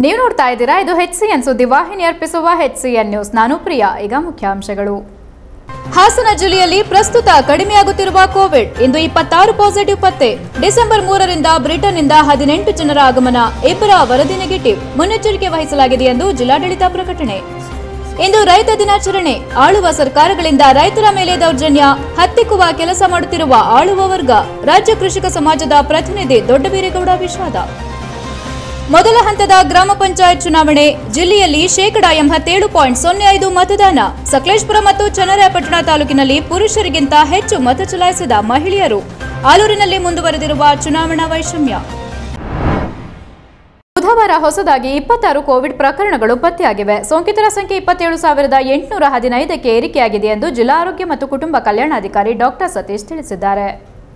ನೀವು ನೋಡ್ತಾ ಇದ್ದೀರಾ ಇದು ಹೆಚ್ ಸಿ ಎನ್ ಸುದ್ದಿ ವಾಹಿನಿ ಅರ್ಪಿಸುವ ಹೆಚ್ ಸಿ ಎನ್ ನ್ಯೂಸ್ ನಾನು ಪ್ರಿಯಾ ಈಗ ಮುಖ್ಯಾಂಶಗಳು ಹಾಸನ ಜಿಲ್ಲೆಯಲ್ಲಿ ಪ್ರಸ್ತುತ ಕಡಿಮೆಯಾಗುತ್ತಿರುವ ಕೋವಿಡ್ ಇಂದು ಇಪ್ಪತ್ತಾರು ಪಾಸಿಟಿವ್ ಪತ್ತೆ ಡಿಸೆಂಬರ್ ಮೂರರಿಂದ ಬ್ರಿಟನ್ನಿಂದ ಹದಿನೆಂಟು ಜನರ ಆಗಮನ ಇಬ್ಬರ ವರದಿ ನೆಗೆಟಿವ್ ಮುನ್ನೆಚ್ಚರಿಕೆ ವಹಿಸಲಾಗಿದೆ ಎಂದು ಜಿಲ್ಲಾಡಳಿತ ಪ್ರಕಟಣೆ ಇಂದು ರೈತ ದಿನಾಚರಣೆ ಆಳುವ ಸರ್ಕಾರಗಳಿಂದ ರೈತರ ಮೇಲೆ ದೌರ್ಜನ್ಯ ಹತ್ತಿಕ್ಕುವ ಕೆಲಸ ಮಾಡುತ್ತಿರುವ ಆಳುವ ವರ್ಗ ರಾಜ್ಯ ಕೃಷಿಕ ಸಮಾಜದ ಪ್ರತಿನಿಧಿ ದೊಡ್ಡಬೀರೇಗೌಡ ವಿಷಾದ ಮೊದಲ ಹಂತದ ಗ್ರಾಮ ಪಂಚಾಯತ್ ಚುನಾವಣೆ ಜಿಲ್ಲೆಯಲ್ಲಿ ಶೇಕಡಾ ಎಂಬತ್ತೇಳು ಪಾಯಿಂಟ್ ಸೊನ್ನೆ ಐದು ಮತದಾನ ಸಕಲೇಶ್ಪುರ ಮತ್ತು ಚನ್ನರಾಯಪಟ್ಟಣ ತಾಲೂಕಿನಲ್ಲಿ ಪುರುಷರಿಗಿಂತ ಹೆಚ್ಚು ಮತ ಚಲಾಯಿಸಿದ ಮಹಿಳೆಯರು ಆಲೂರಿನಲ್ಲಿ ಮುಂದುವರೆದಿರುವ ಚುನಾವಣಾ ವೈಷಮ್ಯ ಬುಧವಾರ ಹೊಸದಾಗಿ ಇಪ್ಪತ್ತಾರು ಕೋವಿಡ್ ಪ್ರಕರಣಗಳು ಪತ್ತೆಯಾಗಿವೆ ಸೋಂಕಿತರ ಸಂಖ್ಯೆ ಇಪ್ಪತ್ತೇಳು ಸಾವಿರದ ಎಂಟುನೂರ ಹದಿನೈದಕ್ಕೆ ಏರಿಕೆಯಾಗಿದೆ ಎಂದು ಜಿಲ್ಲಾ ಆರೋಗ್ಯ ಮತ್ತು ಕುಟುಂಬ ಕಲ್ಯಾಣಾಧಿಕಾರಿ ಡಾಕ್ಟರ್ ಸತೀಶ್ ತಿಳಿಸಿದ್ದಾರೆ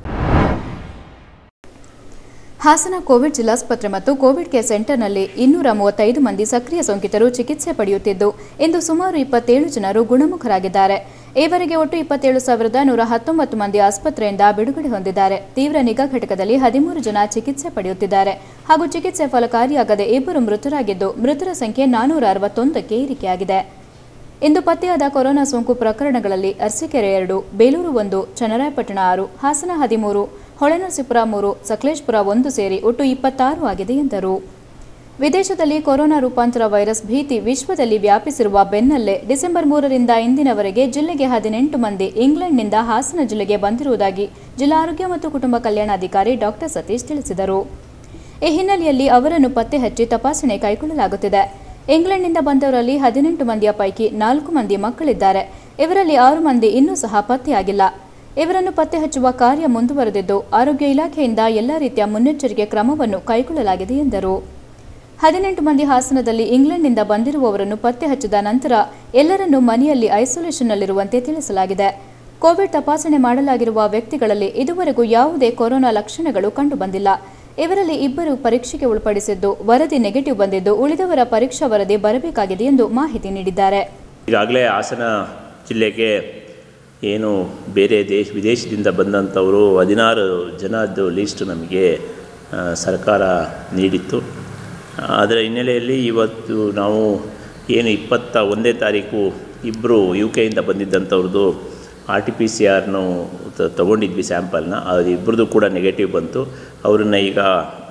ಹಾಸನ ಕೋವಿಡ್ ಜಿಲ್ಲಾಸ್ಪತ್ರೆ ಮತ್ತು ಕೋವಿಡ್ ಕೇರ್ ಸೆಂಟರ್ನಲ್ಲಿ ಇನ್ನೂರ ಮೂವತ್ತೈದು ಮಂದಿ ಸಕ್ರಿಯ ಸೋಂಕಿತರು ಚಿಕಿತ್ಸೆ ಪಡೆಯುತ್ತಿದ್ದು ಇಂದು ಸುಮಾರು ಇಪ್ಪತ್ತೇಳು ಜನರು ಗುಣಮುಖರಾಗಿದ್ದಾರೆ ಈವರೆಗೆ ಒಟ್ಟು ಇಪ್ಪತ್ತೇಳು ಸಾವಿರದ ನೂರ ಹತ್ತೊಂಬತ್ತು ಮಂದಿ ಆಸ್ಪತ್ರೆಯಿಂದ ಬಿಡುಗಡೆ ಹೊಂದಿದ್ದಾರೆ ತೀವ್ರ ನಿಗಾ ಘಟಕದಲ್ಲಿ ಹದಿಮೂರು ಜನ ಚಿಕಿತ್ಸೆ ಪಡೆಯುತ್ತಿದ್ದಾರೆ ಹಾಗೂ ಚಿಕಿತ್ಸೆ ಫಲಕಾರಿಯಾಗದೆ ಇಬ್ಬರು ಮೃತರಾಗಿದ್ದು ಮೃತರ ಸಂಖ್ಯೆ ನಾನೂರ ಅರವತ್ತೊಂದಕ್ಕೆ ಏರಿಕೆಯಾಗಿದೆ ಇಂದು ಪತ್ತೆಯಾದ ಕೊರೋನಾ ಸೋಂಕು ಪ್ರಕರಣಗಳಲ್ಲಿ ಅರಸೀಕೆರೆ ಎರಡು ಬೇಲೂರು ಒಂದು ಚನ್ನರಾಯಪಟ್ಟಣ ಆರು ಹಾಸನ ಹದಿಮೂರು ಹೊಳೆನರಸೀಪುರ ಮೂರು ಸಕಲೇಶ್ಪುರ ಒಂದು ಸೇರಿ ಒಟ್ಟು ಇಪ್ಪತ್ತಾರು ಆಗಿದೆ ಎಂದರು ವಿದೇಶದಲ್ಲಿ ಕೊರೋನಾ ರೂಪಾಂತರ ವೈರಸ್ ಭೀತಿ ವಿಶ್ವದಲ್ಲಿ ವ್ಯಾಪಿಸಿರುವ ಬೆನ್ನಲ್ಲೇ ಡಿಸೆಂಬರ್ ಮೂರರಿಂದ ಇಂದಿನವರೆಗೆ ಜಿಲ್ಲೆಗೆ ಹದಿನೆಂಟು ಮಂದಿ ಇಂಗ್ಲೆಂಡ್ನಿಂದ ಹಾಸನ ಜಿಲ್ಲೆಗೆ ಬಂದಿರುವುದಾಗಿ ಜಿಲ್ಲಾ ಆರೋಗ್ಯ ಮತ್ತು ಕುಟುಂಬ ಕಲ್ಯಾಣಾಧಿಕಾರಿ ಡಾಕ್ಟರ್ ಸತೀಶ್ ತಿಳಿಸಿದರು ಈ ಹಿನ್ನೆಲೆಯಲ್ಲಿ ಅವರನ್ನು ಪತ್ತೆ ಹಚ್ಚಿ ತಪಾಸಣೆ ಕೈಗೊಳ್ಳಲಾಗುತ್ತಿದೆ ಇಂಗ್ಲೆಂಡ್ನಿಂದ ಬಂದವರಲ್ಲಿ ಹದಿನೆಂಟು ಮಂದಿಯ ಪೈಕಿ ನಾಲ್ಕು ಮಂದಿ ಮಕ್ಕಳಿದ್ದಾರೆ ಇವರಲ್ಲಿ ಆರು ಮಂದಿ ಇನ್ನೂ ಸಹ ಪತ್ತೆಯಾಗಿಲ್ಲ ಇವರನ್ನು ಪತ್ತೆ ಹಚ್ಚುವ ಕಾರ್ಯ ಮುಂದುವರೆದಿದ್ದು ಆರೋಗ್ಯ ಇಲಾಖೆಯಿಂದ ಎಲ್ಲ ರೀತಿಯ ಮುನ್ನೆಚ್ಚರಿಕೆ ಕ್ರಮವನ್ನು ಕೈಗೊಳ್ಳಲಾಗಿದೆ ಎಂದರು ಹದಿನೆಂಟು ಮಂದಿ ಹಾಸನದಲ್ಲಿ ಇಂಗ್ಲೆಂಡ್ನಿಂದ ಬಂದಿರುವವರನ್ನು ಪತ್ತೆ ಹಚ್ಚಿದ ನಂತರ ಎಲ್ಲರನ್ನೂ ಮನೆಯಲ್ಲಿ ಐಸೋಲೇಷನ್ನಲ್ಲಿರುವಂತೆ ತಿಳಿಸಲಾಗಿದೆ ಕೋವಿಡ್ ತಪಾಸಣೆ ಮಾಡಲಾಗಿರುವ ವ್ಯಕ್ತಿಗಳಲ್ಲಿ ಇದುವರೆಗೂ ಯಾವುದೇ ಕೊರೋನಾ ಲಕ್ಷಣಗಳು ಕಂಡುಬಂದಿಲ್ಲ ಇವರಲ್ಲಿ ಇಬ್ಬರು ಪರೀಕ್ಷೆಗೆ ಒಳಪಡಿಸಿದ್ದು ವರದಿ ನೆಗೆಟಿವ್ ಬಂದಿದ್ದು ಉಳಿದವರ ಪರೀಕ್ಷಾ ವರದಿ ಬರಬೇಕಾಗಿದೆ ಎಂದು ಮಾಹಿತಿ ನೀಡಿದ್ದಾರೆ ಈಗಾಗಲೇ ಹಾಸನ ಜಿಲ್ಲೆಗೆ ಏನು ಬೇರೆ ದೇಶ ವಿದೇಶದಿಂದ ಬಂದಂಥವರು ಹದಿನಾರು ಜನದ್ದು ಲೀಸ್ಟ್ ನಮಗೆ ಆ, ಸರ್ಕಾರ ನೀಡಿತ್ತು ಅದರ ಹಿನ್ನೆಲೆಯಲ್ಲಿ ಇವತ್ತು ನಾವು ಏನು ಇಪ್ಪತ್ತ ಒಂದನೇ ತಾರೀಕು ಇಬ್ಬರು ಯು ಕೆಯಿಂದ ಬಂದಿದ್ದಂಥವ್ರದ್ದು ಆರ್ ಟಿ ಪಿ ಸಿ ಆರ್ನು ತೊಗೊಂಡಿದ್ವಿ ಸ್ಯಾಂಪಲ್ನ ಅದು ಇಬ್ಬರದು ಕೂಡ ನೆಗೆಟಿವ್ ಬಂತು ಅವ್ರನ್ನ ಈಗ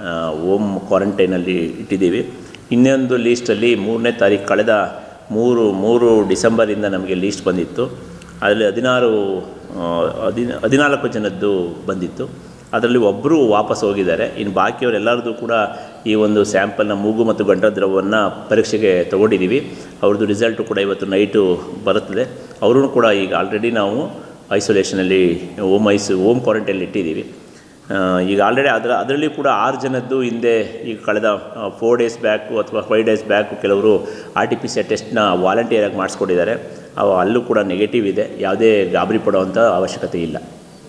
ಓಮ್ ಕ್ವಾರಂಟೈನಲ್ಲಿ ಇಟ್ಟಿದ್ದೀವಿ ಇನ್ನೊಂದು ಲೀಸ್ಟಲ್ಲಿ ಮೂರನೇ ತಾರೀಕು ಕಳೆದ ಮೂರು ಮೂರು ಡಿಸೆಂಬರಿಂದ ನಮಗೆ ಲೀಸ್ಟ್ ಬಂದಿತ್ತು ಅದರಲ್ಲಿ ಹದಿನಾರು ಆ, ಹದಿನ ಹದಿನಾಲ್ಕು ಜನದ್ದು ಬಂದಿತ್ತು ಅದರಲ್ಲಿ ಒಬ್ಬರು ವಾಪಸ್ ಹೋಗಿದ್ದಾರೆ ಇನ್ನು ಬಾಕಿಯವರೆಲ್ಲರದು ಕೂಡ ಈ ಒಂದು ಸ್ಯಾಂಪಲ್ನ ಮೂಗು ಮತ್ತು ಗಂಟದ್ರವವನ್ನು ಪರೀಕ್ಷೆಗೆ ತೊಗೊಂಡಿದ್ದೀವಿ ಅವ್ರದ್ದು ರಿಸಲ್ಟು ಕೂಡ ಇವತ್ತು ನೈಟು ಬರುತ್ತದೆ ಅವ್ರೂ ಕೂಡ ಈಗ ಆಲ್ರೆಡಿ ನಾವು ಐಸೋಲೇಷನಲ್ಲಿ ಓಮ್ ಐಸ್ ಓಮ್ ಕ್ವಾರಂಟೈನಲ್ಲಿ ಇಟ್ಟಿದ್ದೀವಿ ಆ, ಈಗ ಆಲ್ರೆಡಿ ಅದರ ಅದರಲ್ಲಿ ಕೂಡ ಆರು ಜನದ್ದು ಹಿಂದೆ ಈಗ ಕಳೆದ ಫೋರ್ ಡೇಸ್ ಬ್ಯಾಕು ಅಥವಾ ಫೈವ್ ಡೇಸ್ ಬ್ಯಾಕು ಕೆಲವರು ಆರ್ ಟಿ ಪಿ ಸಿ ಟೆಸ್ಟ್ನ ವಾಲಂಟಿಯರಾಗಿ ಮಾಡಿಸ್ಕೊಂಡಿದ್ದಾರೆ ಅವು ಅಲ್ಲೂ ಕೂಡ ನೆಗೆಟಿವ್ ಇದೆ ಯಾವುದೇ ಗಾಬರಿ ಪಡುವಂಥ ಅವಶ್ಯಕತೆ ಇಲ್ಲ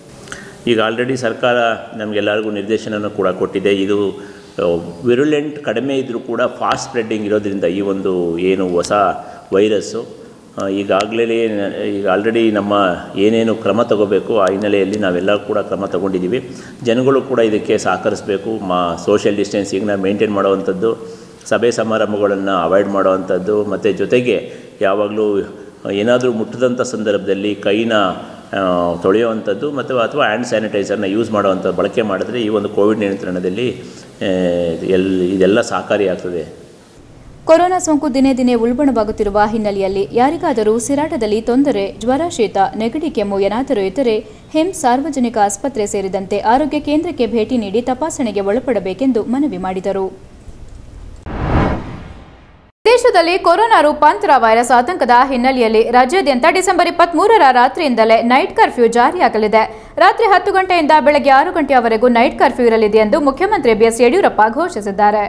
ಈಗ ಆಲ್ರೆಡಿ ಸರ್ಕಾರ ನಮಗೆಲ್ಲರಿಗೂ ನಿರ್ದೇಶನವನ್ನು ಕೂಡ ಕೊಟ್ಟಿದೆ ಇದು ವಿರುಲೆಂಟ್ ಕಡಿಮೆ ಇದ್ದರೂ ಕೂಡ ಫಾಸ್ಟ್ ಸ್ಪ್ರೆಡ್ಡಿಂಗ್ ಇರೋದ್ರಿಂದ ಈ ಒಂದು ಏನು ಹೊಸ ವೈರಸ್ಸು ಆ, ಈಗಾಗಲೇ ಈಗ ಆಲ್ರೆಡಿ ನಮ್ಮ ಏನೇನು ಕ್ರಮ ತಗೋಬೇಕು ಆ ಹಿನ್ನೆಲೆಯಲ್ಲಿ ನಾವೆಲ್ಲ ಕೂಡ ಕ್ರಮ ತಗೊಂಡಿದ್ದೀವಿ ಜನಗಳು ಕೂಡ ಇದಕ್ಕೆ ಸಹಕರಿಸಬೇಕು ಮಾ ಸೋಷಿಯಲ್ ಡಿಸ್ಟೆನ್ಸಿಂಗ್ನ ಮೇಂಟೈನ್ ಮಾಡುವಂಥದ್ದು ಸಭೆ ಸಮಾರಂಭಗಳನ್ನು ಅವಾಯ್ಡ್ ಮಾಡುವಂಥದ್ದು ಮತ್ತು ಜೊತೆಗೆ ಯಾವಾಗಲೂ ಏನಾದರೂ ಮುಟ್ಟದಂಥ ಸಂದರ್ಭದಲ್ಲಿ ಕೈನ ಆ, ತೊಳೆಯುವಂಥದ್ದು ಮತ್ತು ಅಥವಾ ಹ್ಯಾಂಡ್ ಸ್ಯಾನಿಟೈಸರ್ನ ಯೂಸ್ ಮಾಡುವಂಥ ಬಳಕೆ ಮಾಡಿದ್ರೆ ಈ ಒಂದು ಕೋವಿಡ್ ನಿಯಂತ್ರಣದಲ್ಲಿ ಆ, ಎಲ್ ಇದೆಲ್ಲ ಸಹಕಾರಿಯಾಗ್ತದೆ ಕೊರೋನಾ ಸೋಂಕು ದಿನೇ ದಿನೇ ಉಲ್ಬಣವಾಗುತ್ತಿರುವ ಹಿನ್ನೆಲೆಯಲ್ಲಿ ಯಾರಿಗಾದರೂ ಉಸಿರಾಟದಲ್ಲಿ ತೊಂದರೆ ಜ್ವರ ಶೀತ ನೆಗಡಿ ಕೆಮ್ಮು ಏನಾದರೂ ಇದ್ದರೆ ಹಿಮ್ ಸಾರ್ವಜನಿಕ ಆಸ್ಪತ್ರೆ ಸೇರಿದಂತೆ ಆರೋಗ್ಯ ಕೇಂದ್ರಕ್ಕೆ ಭೇಟಿ ನೀಡಿ ತಪಾಸಣೆಗೆ ಒಳಪಡಬೇಕೆಂದು ಮನವಿ ಮಾಡಿದರು ದೇಶದಲ್ಲಿ ಕೊರೋನಾ ರೂಪಾಂತರ ವೈರಸ್ ಆತಂಕದ ಹಿನ್ನೆಲೆಯಲ್ಲಿ ರಾಜ್ಯಾದ್ಯಂತ ಡಿಸೆಂಬರ್ ಇಪ್ಪತ್ಮೂರರ ರಾತ್ರಿಯಿಂದಲೇ ನೈಟ್ ಕರ್ಫ್ಯೂ ಜಾರಿಯಾಗಲಿದೆ ರಾತ್ರಿ ಹತ್ತು ಗಂಟೆಯಿಂದ ಬೆಳಗ್ಗೆ ಆರು ಗಂಟೆಯವರೆಗೂ ನೈಟ್ ಕರ್ಫ್ಯೂ ಇರಲಿದೆ ಎಂದು ಮುಖ್ಯಮಂತ್ರಿ ಬಿಎಸ್ ಯಡಿಯೂರಪ್ಪ ಘೋಷಿಸಿದ್ದಾರೆ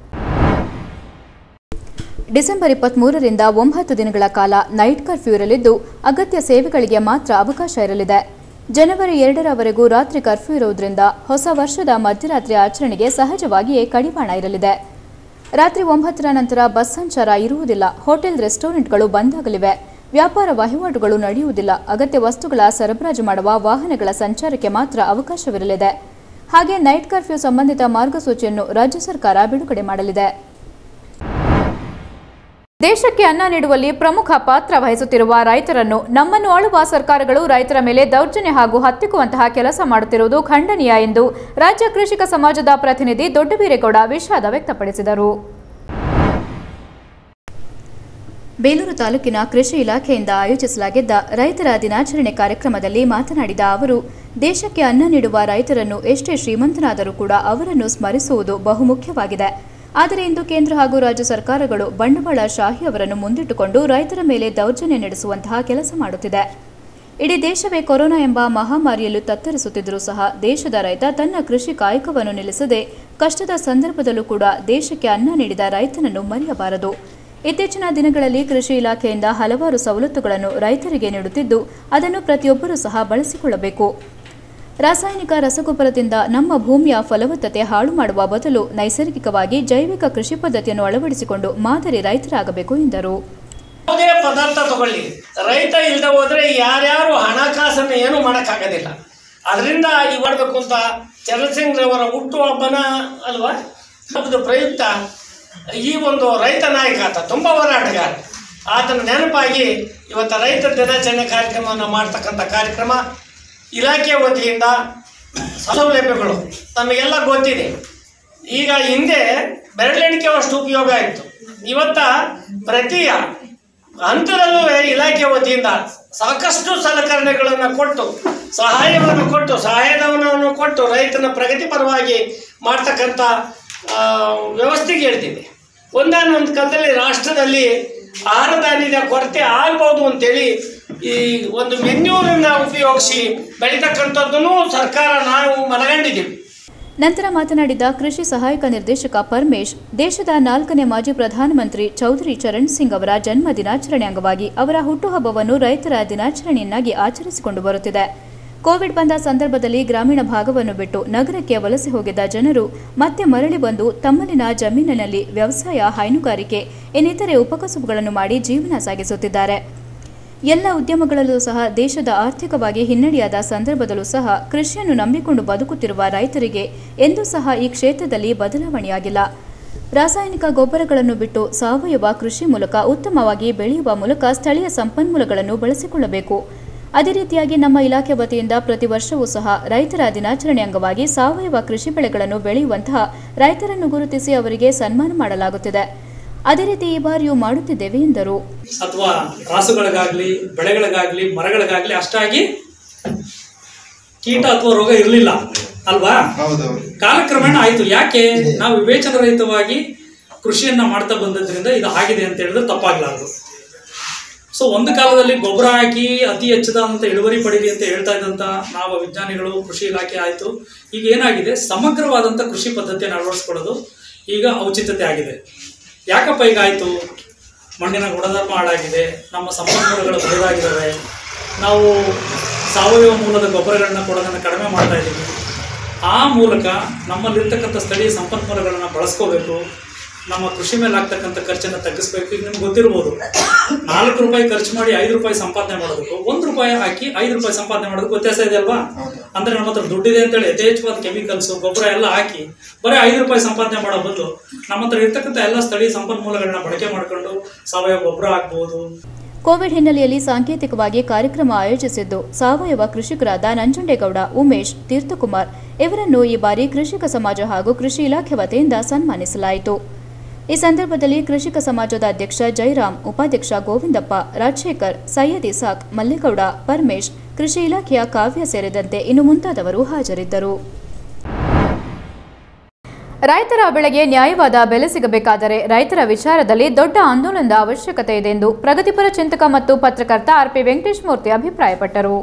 ಡಿಸೆಂಬರ್ ಇಪ್ಪತ್ಮೂರರಿಂದ ಒಂಬತ್ತು ದಿನಗಳ ಕಾಲ ನೈಟ್ ಕರ್ಫ್ಯೂ ಇರಲಿದ್ದು ಅಗತ್ಯ ಸೇವೆಗಳಿಗೆ ಮಾತ್ರ ಅವಕಾಶ ಇರಲಿದೆ ಜನವರಿ ಎರಡರವರೆಗೂ ರಾತ್ರಿ ಕರ್ಫ್ಯೂ ಇರುವುದರಿಂದ ಹೊಸ ವರ್ಷದ ಮಧ್ಯರಾತ್ರಿ ಆಚರಣೆಗೆ ಸಹಜವಾಗಿಯೇ ಕಡಿವಾಣ ಇರಲಿದೆ ರಾತ್ರಿ ಒಂಬತ್ತರ ನಂತರ ಬಸ್ ಸಂಚಾರ ಇರುವುದಿಲ್ಲ ಹೋಟೆಲ್ ರೆಸ್ಟೋರೆಂಟ್ಗಳು ಬಂದಾಗಲಿವೆ ವ್ಯಾಪಾರ ವಹಿವಾಟುಗಳು ನಡೆಯುವುದಿಲ್ಲ ಅಗತ್ಯ ವಸ್ತುಗಳ ಸರಬರಾಜು ಮಾಡುವ ವಾಹನಗಳ ಸಂಚಾರಕ್ಕೆ ಮಾತ್ರ ಅವಕಾಶವಿರಲಿದೆ ಹಾಗೆ ನೈಟ್ ಕರ್ಫ್ಯೂ ಸಂಬಂಧಿತ ಮಾರ್ಗಸೂಚಿಯನ್ನು ರಾಜ್ಯ ಸರ್ಕಾರ ಬಿಡುಗಡೆ ಮಾಡಲಿದೆ ದೇಶಕ್ಕೆ ಅನ್ನ ನೀಡುವಲ್ಲಿ ಪ್ರಮುಖ ಪಾತ್ರ ವಹಿಸುತ್ತಿರುವ ರೈತರನ್ನು ನಮ್ಮನ್ನು ಆಳುವ ಸರ್ಕಾರಗಳು ರೈತರ ಮೇಲೆ ದೌರ್ಜನ್ಯ ಹಾಗೂ ಹತ್ತಿಕ್ಕುವಂತಹ ಕೆಲಸ ಮಾಡುತ್ತಿರುವುದು ಖಂಡನೀಯ ಎಂದು ರಾಜ್ಯ ಕೃಷಿಕ ಸಮಾಜದ ಪ್ರತಿನಿಧಿ ದೊಡ್ಡವೀರೇಗೌಡ ವಿಷಾದ ವ್ಯಕ್ತಪಡಿಸಿದರು ಬೇಲೂರು ತಾಲೂಕಿನ ಕೃಷಿ ಇಲಾಖೆಯಿಂದ ಆಯೋಜಿಸಲಾಗಿದ್ದ ರೈತರ ದಿನಾಚರಣೆ ಕಾರ್ಯಕ್ರಮದಲ್ಲಿ ಮಾತನಾಡಿದ ಅವರು ದೇಶಕ್ಕೆ ಅನ್ನ ನೀಡುವ ರೈತರನ್ನು ಎಷ್ಟೇ ಶ್ರೀಮಂತನಾದರೂ ಕೂಡ ಅವರನ್ನು ಸ್ಮರಿಸುವುದು ಬಹುಮುಖ್ಯವಾಗಿದೆ ಆದರೆ ಇಂದು ಕೇಂದ್ರ ಹಾಗೂ ರಾಜ್ಯ ಸರ್ಕಾರಗಳು ಬಂಡವಾಳ ಶಾಹಿ ಅವರನ್ನು ಮುಂದಿಟ್ಟುಕೊಂಡು ರೈತರ ಮೇಲೆ ದೌರ್ಜನ್ಯ ನಡೆಸುವಂತಹ ಕೆಲಸ ಮಾಡುತ್ತಿದೆ ಇಡೀ ದೇಶವೇ ಕೊರೋನಾ ಎಂಬ ಮಹಾಮಾರಿಯಲ್ಲೂ ತತ್ತರಿಸುತ್ತಿದ್ದರೂ ಸಹ ದೇಶದ ರೈತ ತನ್ನ ಕೃಷಿ ಕಾಯಕವನ್ನು ನಿಲ್ಲಿಸದೆ ಕಷ್ಟದ ಸಂದರ್ಭದಲ್ಲೂ ಕೂಡ ದೇಶಕ್ಕೆ ಅನ್ನ ನೀಡಿದ ರೈತನನ್ನು ಮರೆಯಬಾರದು ಇತ್ತೀಚಿನ ದಿನಗಳಲ್ಲಿ ಕೃಷಿ ಇಲಾಖೆಯಿಂದ ಹಲವಾರು ಸವಲತ್ತುಗಳನ್ನು ರೈತರಿಗೆ ನೀಡುತ್ತಿದ್ದು ಅದನ್ನು ಪ್ರತಿಯೊಬ್ಬರೂ ಸಹ ಬಳಸಿಕೊಳ್ಳಬೇಕು ರಾಸಾಯನಿಕ ರಸಗೊಬ್ಬರದಿಂದ ನಮ್ಮ ಭೂಮಿಯ ಫಲವತ್ತತೆ ಹಾಳು ಮಾಡುವ ಬದಲು ನೈಸರ್ಗಿಕವಾಗಿ ಜೈವಿಕ ಕೃಷಿ ಪದ್ಧತಿಯನ್ನು ಅಳವಡಿಸಿಕೊಂಡು ಮಾದರಿ ರೈತರಾಗಬೇಕು ಎಂದರು ಯಾವುದೇ ಪದಾರ್ಥ ತಗೊಳ್ಳಿ ರೈತ ಇಲ್ಲದೆ ಹೋದ್ರೆ ಯಾರ್ಯಾರು ಹಣಕಾಸನ್ನು ಏನು ಮಾಡೋಕ್ಕಾಗೋದಿಲ್ಲ ಅದರಿಂದ ಈ ಮಾಡಬೇಕು ಅಂತ ಚರಣಸಿಂಗ್ರವರ ಹುಟ್ಟುಹಬ್ಬನ ಅಲ್ವಾ ಹಬ್ಬದ ಪ್ರಯುಕ್ತ ಈ ಒಂದು ರೈತ ನಾಯಕ ಆತ ತುಂಬ ಹೋರಾಟಗಾರ ಆತನ ನೆನಪಾಗಿ ಇವತ್ತು ರೈತ ದಿನಾಚರಣೆ ಕಾರ್ಯಕ್ರಮವನ್ನು ಮಾಡ್ತಕ್ಕಂಥ ಕಾರ್ಯಕ್ರಮ ಇಲಾಖೆ ವತಿಯಿಂದ ಸೌಲಭ್ಯಗಳು ನಮಗೆಲ್ಲ ಗೊತ್ತಿದೆ ಈಗ ಹಿಂದೆ ಬೆರಳೆಣಿಕೆ ಅಷ್ಟು ಉಪಯೋಗ ಇತ್ತು ಇವತ್ತ ಪ್ರತಿ ಹಂತದಲ್ಲೂ ಇಲಾಖೆ ವತಿಯಿಂದ ಸಾಕಷ್ಟು ಸಲಕರಣೆಗಳನ್ನು ಕೊಟ್ಟು ಸಹಾಯವನ್ನು ಕೊಟ್ಟು ಸಹಾಯಧನವನ್ನು ಕೊಟ್ಟು ರೈತನ ಪ್ರಗತಿ ಪರವಾಗಿ ಮಾಡ್ತಕ್ಕಂಥ ಆ, ವ್ಯವಸ್ಥೆಗೆ ಹೇಳ್ತೀನಿ ಒಂದಾನೊಂದು ಕಾಲದಲ್ಲಿ ರಾಷ್ಟ್ರದಲ್ಲಿ ಆಹಾರ ಧಾನ್ಯದ ಕೊರತೆ ಆಗ್ಬೋದು ಅಂತೇಳಿ ಈ ಒಂದು ಮೆನ್ಯೂರನ್ನು ಉಪಯೋಗಿಸಿ ಬೆಳೀತಕ್ಕಂಥದ್ದನ್ನು ಸರ್ಕಾರ ನಾವು ಮನಗಂಡಿದ್ದೀವಿ ನಂತರ ಮಾತನಾಡಿದ ಕೃಷಿ ಸಹಾಯಕ ನಿರ್ದೇಶಕ ಪರಮೇಶ್ ದೇಶದ ನಾಲ್ಕನೇ ಮಾಜಿ ಪ್ರಧಾನಮಂತ್ರಿ ಚೌಧರಿ ಚರಣ್ ಸಿಂಗ್ ಅವರ ಜನ್ಮ ದಿನಾಚರಣೆ ಅಂಗವಾಗಿ ಅವರ ಹುಟ್ಟುಹಬ್ಬವನ್ನು ರೈತರ ದಿನಾಚರಣೆಯನ್ನಾಗಿ ಆಚರಿಸಿಕೊಂಡು ಬರುತ್ತಿದೆ ಕೋವಿಡ್ ಬಂದ ಸಂದರ್ಭದಲ್ಲಿ ಗ್ರಾಮೀಣ ಭಾಗವನ್ನು ಬಿಟ್ಟು ನಗರಕ್ಕೆ ವಲಸೆ ಹೋಗಿದ್ದ ಜನರು ಮತ್ತೆ ಮರಳಿ ಬಂದು ತಮ್ಮಲ್ಲಿನ ಜಮೀನಿನಲ್ಲಿ ವ್ಯವಸಾಯ ಹೈನುಗಾರಿಕೆ ಇನ್ನಿತರೆ ಉಪಕಸುಬುಗಳನ್ನು ಮಾಡಿ ಜೀವನ ಸಾಗಿಸುತ್ತಿದ್ದಾರೆ ಎಲ್ಲ ಉದ್ಯಮಗಳಲ್ಲೂ ಸಹ ದೇಶದ ಆರ್ಥಿಕವಾಗಿ ಹಿನ್ನಡೆಯಾದ ಸಂದರ್ಭದಲ್ಲೂ ಸಹ ಕೃಷಿಯನ್ನು ನಂಬಿಕೊಂಡು ಬದುಕುತ್ತಿರುವ ರೈತರಿಗೆ ಎಂದೂ ಸಹ ಈ ಕ್ಷೇತ್ರದಲ್ಲಿ ಬದಲಾವಣೆಯಾಗಿಲ್ಲ ರಾಸಾಯನಿಕ ಗೊಬ್ಬರಗಳನ್ನು ಬಿಟ್ಟು ಸಾವಯವ ಕೃಷಿ ಮೂಲಕ ಉತ್ತಮವಾಗಿ ಬೆಳೆಯುವ ಮೂಲಕ ಸ್ಥಳೀಯ ಸಂಪನ್ಮೂಲಗಳನ್ನು ಬಳಸಿಕೊಳ್ಳಬೇಕು ಅದೇ ರೀತಿಯಾಗಿ ನಮ್ಮ ಇಲಾಖೆ ವತಿಯಿಂದ ಪ್ರತಿ ವರ್ಷವೂ ಸಹ ರೈತರ ದಿನಾಚರಣೆ ಅಂಗವಾಗಿ ಸಾವಯವ ಕೃಷಿ ಬೆಳೆಗಳನ್ನು ಬೆಳೆಯುವಂತಹ ರೈತರನ್ನು ಗುರುತಿಸಿ ಅವರಿಗೆ ಸನ್ಮಾನ ಮಾಡಲಾಗುತ್ತಿದೆ ಅದೇ ರೀತಿ ಈ ಬಾರಿಯೂ ಮಾಡುತ್ತಿದ್ದೇವೆ ಎಂದರು ಅಥವಾ ರಾಸುಗಳಿಗಾಗ್ಲಿ ಬೆಳೆಗಳಿಗಾಗ್ಲಿ ಮರಗಳಿಗಾಗ್ಲಿ ಅಷ್ಟಾಗಿ ಕೀಟ ಅಥವಾ ರೋಗ ಇರಲಿಲ್ಲ ಅಲ್ವಾ ಕಾಲಕ್ರಮೇಣ ಆಯ್ತು ಯಾಕೆ ನಾವು ವಿವೇಚನ ರಹಿತವಾಗಿ ಕೃಷಿಯನ್ನ ಮಾಡ್ತಾ ಬಂದದ್ರಿಂದ ಇದು ಆಗಿದೆ ಅಂತ ಹೇಳಿದ್ರೆ ತಪ್ಪಾಗ್ಲಾರ್ದು ಸೊ ಒಂದು ಕಾಲದಲ್ಲಿ ಗೊಬ್ಬರ ಹಾಕಿ ಅತಿ ಹೆಚ್ಚದಾದಂಥ ಇಳುವರಿ ಪಡೀಲಿ ಅಂತ ಹೇಳ್ತಾ ಇದ್ದಂಥ ನಾವು ವಿಜ್ಞಾನಿಗಳು ಕೃಷಿ ಇಲಾಖೆ ಆಯಿತು ಈಗ ಏನಾಗಿದೆ ಸಮಗ್ರವಾದಂಥ ಕೃಷಿ ಪದ್ಧತಿಯನ್ನು ಅಳವಡಿಸ್ಕೊಳ್ಳೋದು ಈಗ ಔಚಿತ್ಯತೆ ಆಗಿದೆ ಯಾಕಪ್ಪ ಈಗ ಆಯಿತು ಮಣ್ಣಿನ ಗುಣಧರ್ಮ ಹಾಳಾಗಿದೆ ನಮ್ಮ ಸಂಪನ್ಮೂಲಗಳು ಬದಲಾಗಿದ್ದಾವೆ ನಾವು ಸಾವಯವ ಮೂಲದ ಗೊಬ್ಬರಗಳನ್ನ ಕೊಡೋದನ್ನು ಕಡಿಮೆ ಮಾಡ್ತಾ ಇದ್ದೀವಿ ಆ ಮೂಲಕ ನಮ್ಮಲ್ಲಿರ್ತಕ್ಕಂಥ ಸ್ಥಳೀಯ ಸಂಪನ್ಮೂಲಗಳನ್ನು ಬಳಸ್ಕೋಬೇಕು ನಮ್ಮ ಕೃಷಿ ಮೇಲೆ ಆಗ್ತಕ್ಕಂಥ ಖರ್ಚನ್ನು ತಗ್ಗಿಸ್ಬೇಕು ಈಗ ನಿಮ್ಗೆ ಗೊತ್ತಿರ್ಬೋದು ನಾಲ್ಕು ರೂಪಾಯಿ ಖರ್ಚು ಮಾಡಿ ಐದು ರೂಪಾಯಿ ಸಂಪಾದನೆ ಮಾಡೋದಕ್ಕೂ ಒಂದು ರೂಪಾಯಿ ಹಾಕಿ ಐದು ರೂಪಾಯಿ ಸಂಪಾದನೆ ಮಾಡೋದಕ್ಕೆ ವ್ಯತ್ಯಾಸ ಇದೆ ಅಲ್ವಾ ಅಂದ್ರೆ ನಮ್ಮ ಹತ್ರ ದುಡ್ಡಿದೆ ಅಂತೇಳಿ ಯಥೇಚ್ಛವಾದ ಕೆಮಿಕಲ್ಸ್ ಗೊಬ್ಬರ ಎಲ್ಲ ಹಾಕಿ ಬರೀ ಐದು ರೂಪಾಯಿ ಸಂಪಾದನೆ ಮಾಡೋ ಬದಲು ನಮ್ಮ ಹತ್ರ ಇರ್ತಕ್ಕಂಥ ಎಲ್ಲ ಸ್ಥಳೀಯ ಸಂಪನ್ಮೂಲಗಳನ್ನ ಬಳಕೆ ಮಾಡಿಕೊಂಡು ಸಾವಯವ ಗೊಬ್ಬರ ಹಾಕ್ಬೋದು ಕೋವಿಡ್ ಹಿನ್ನೆಲೆಯಲ್ಲಿ ಸಾಂಕೇತಿಕವಾಗಿ ಕಾರ್ಯಕ್ರಮ ಆಯೋಜಿಸಿದ್ದು ಸಾವಯವ ಕೃಷಿಕರಾದ ನಂಜುಂಡೇಗೌಡ ಉಮೇಶ್ ತೀರ್ಥಕುಮಾರ್ ಇವರನ್ನು ಈ ಬಾರಿ ಕೃಷಿಕ ಸಮಾಜ ಹಾಗೂ ಕೃಷಿ ಇಲಾಖೆ ವತಿಯಿಂದ ಸನ್ಮಾನಿಸಲಾಯಿತು ಈ ಸಂದರ್ಭದಲ್ಲಿ ಕೃಷಿಕ ಸಮಾಜದ ಅಧ್ಯಕ್ಷ ಜೈರಾಮ್ ಉಪಾಧ್ಯಕ್ಷ ಗೋವಿಂದಪ್ಪ ರಾಜಶೇಖರ್ ಸೈಯದ್ ಇಸಾಕ್ ಮಲ್ಲೇಗೌಡ ಪರಮೇಶ್ ಕೃಷಿ ಇಲಾಖೆಯ ಕಾವ್ಯ ಸೇರಿದಂತೆ ಇನ್ನು ಮುಂತಾದವರು ಹಾಜರಿದ್ದರು ರೈತರ ಬೆಳೆಗೆ ನ್ಯಾಯವಾದ ಬೆಲೆ ಸಿಗಬೇಕಾದರೆ ರೈತರ ವಿಚಾರದಲ್ಲಿ ದೊಡ್ಡ ಆಂದೋಲನದ ಅವಶ್ಯಕತೆ ಇದೆ ಎಂದು ಪ್ರಗತಿಪರ ಚಿಂತಕ ಮತ್ತು ಪತ್ರಕರ್ತ ಆರ್ಪಿ ವೆಂಕಟೇಶ್ ಮೂರ್ತಿ ಅಭಿಪ್ರಾಯಪಟ್ಟರು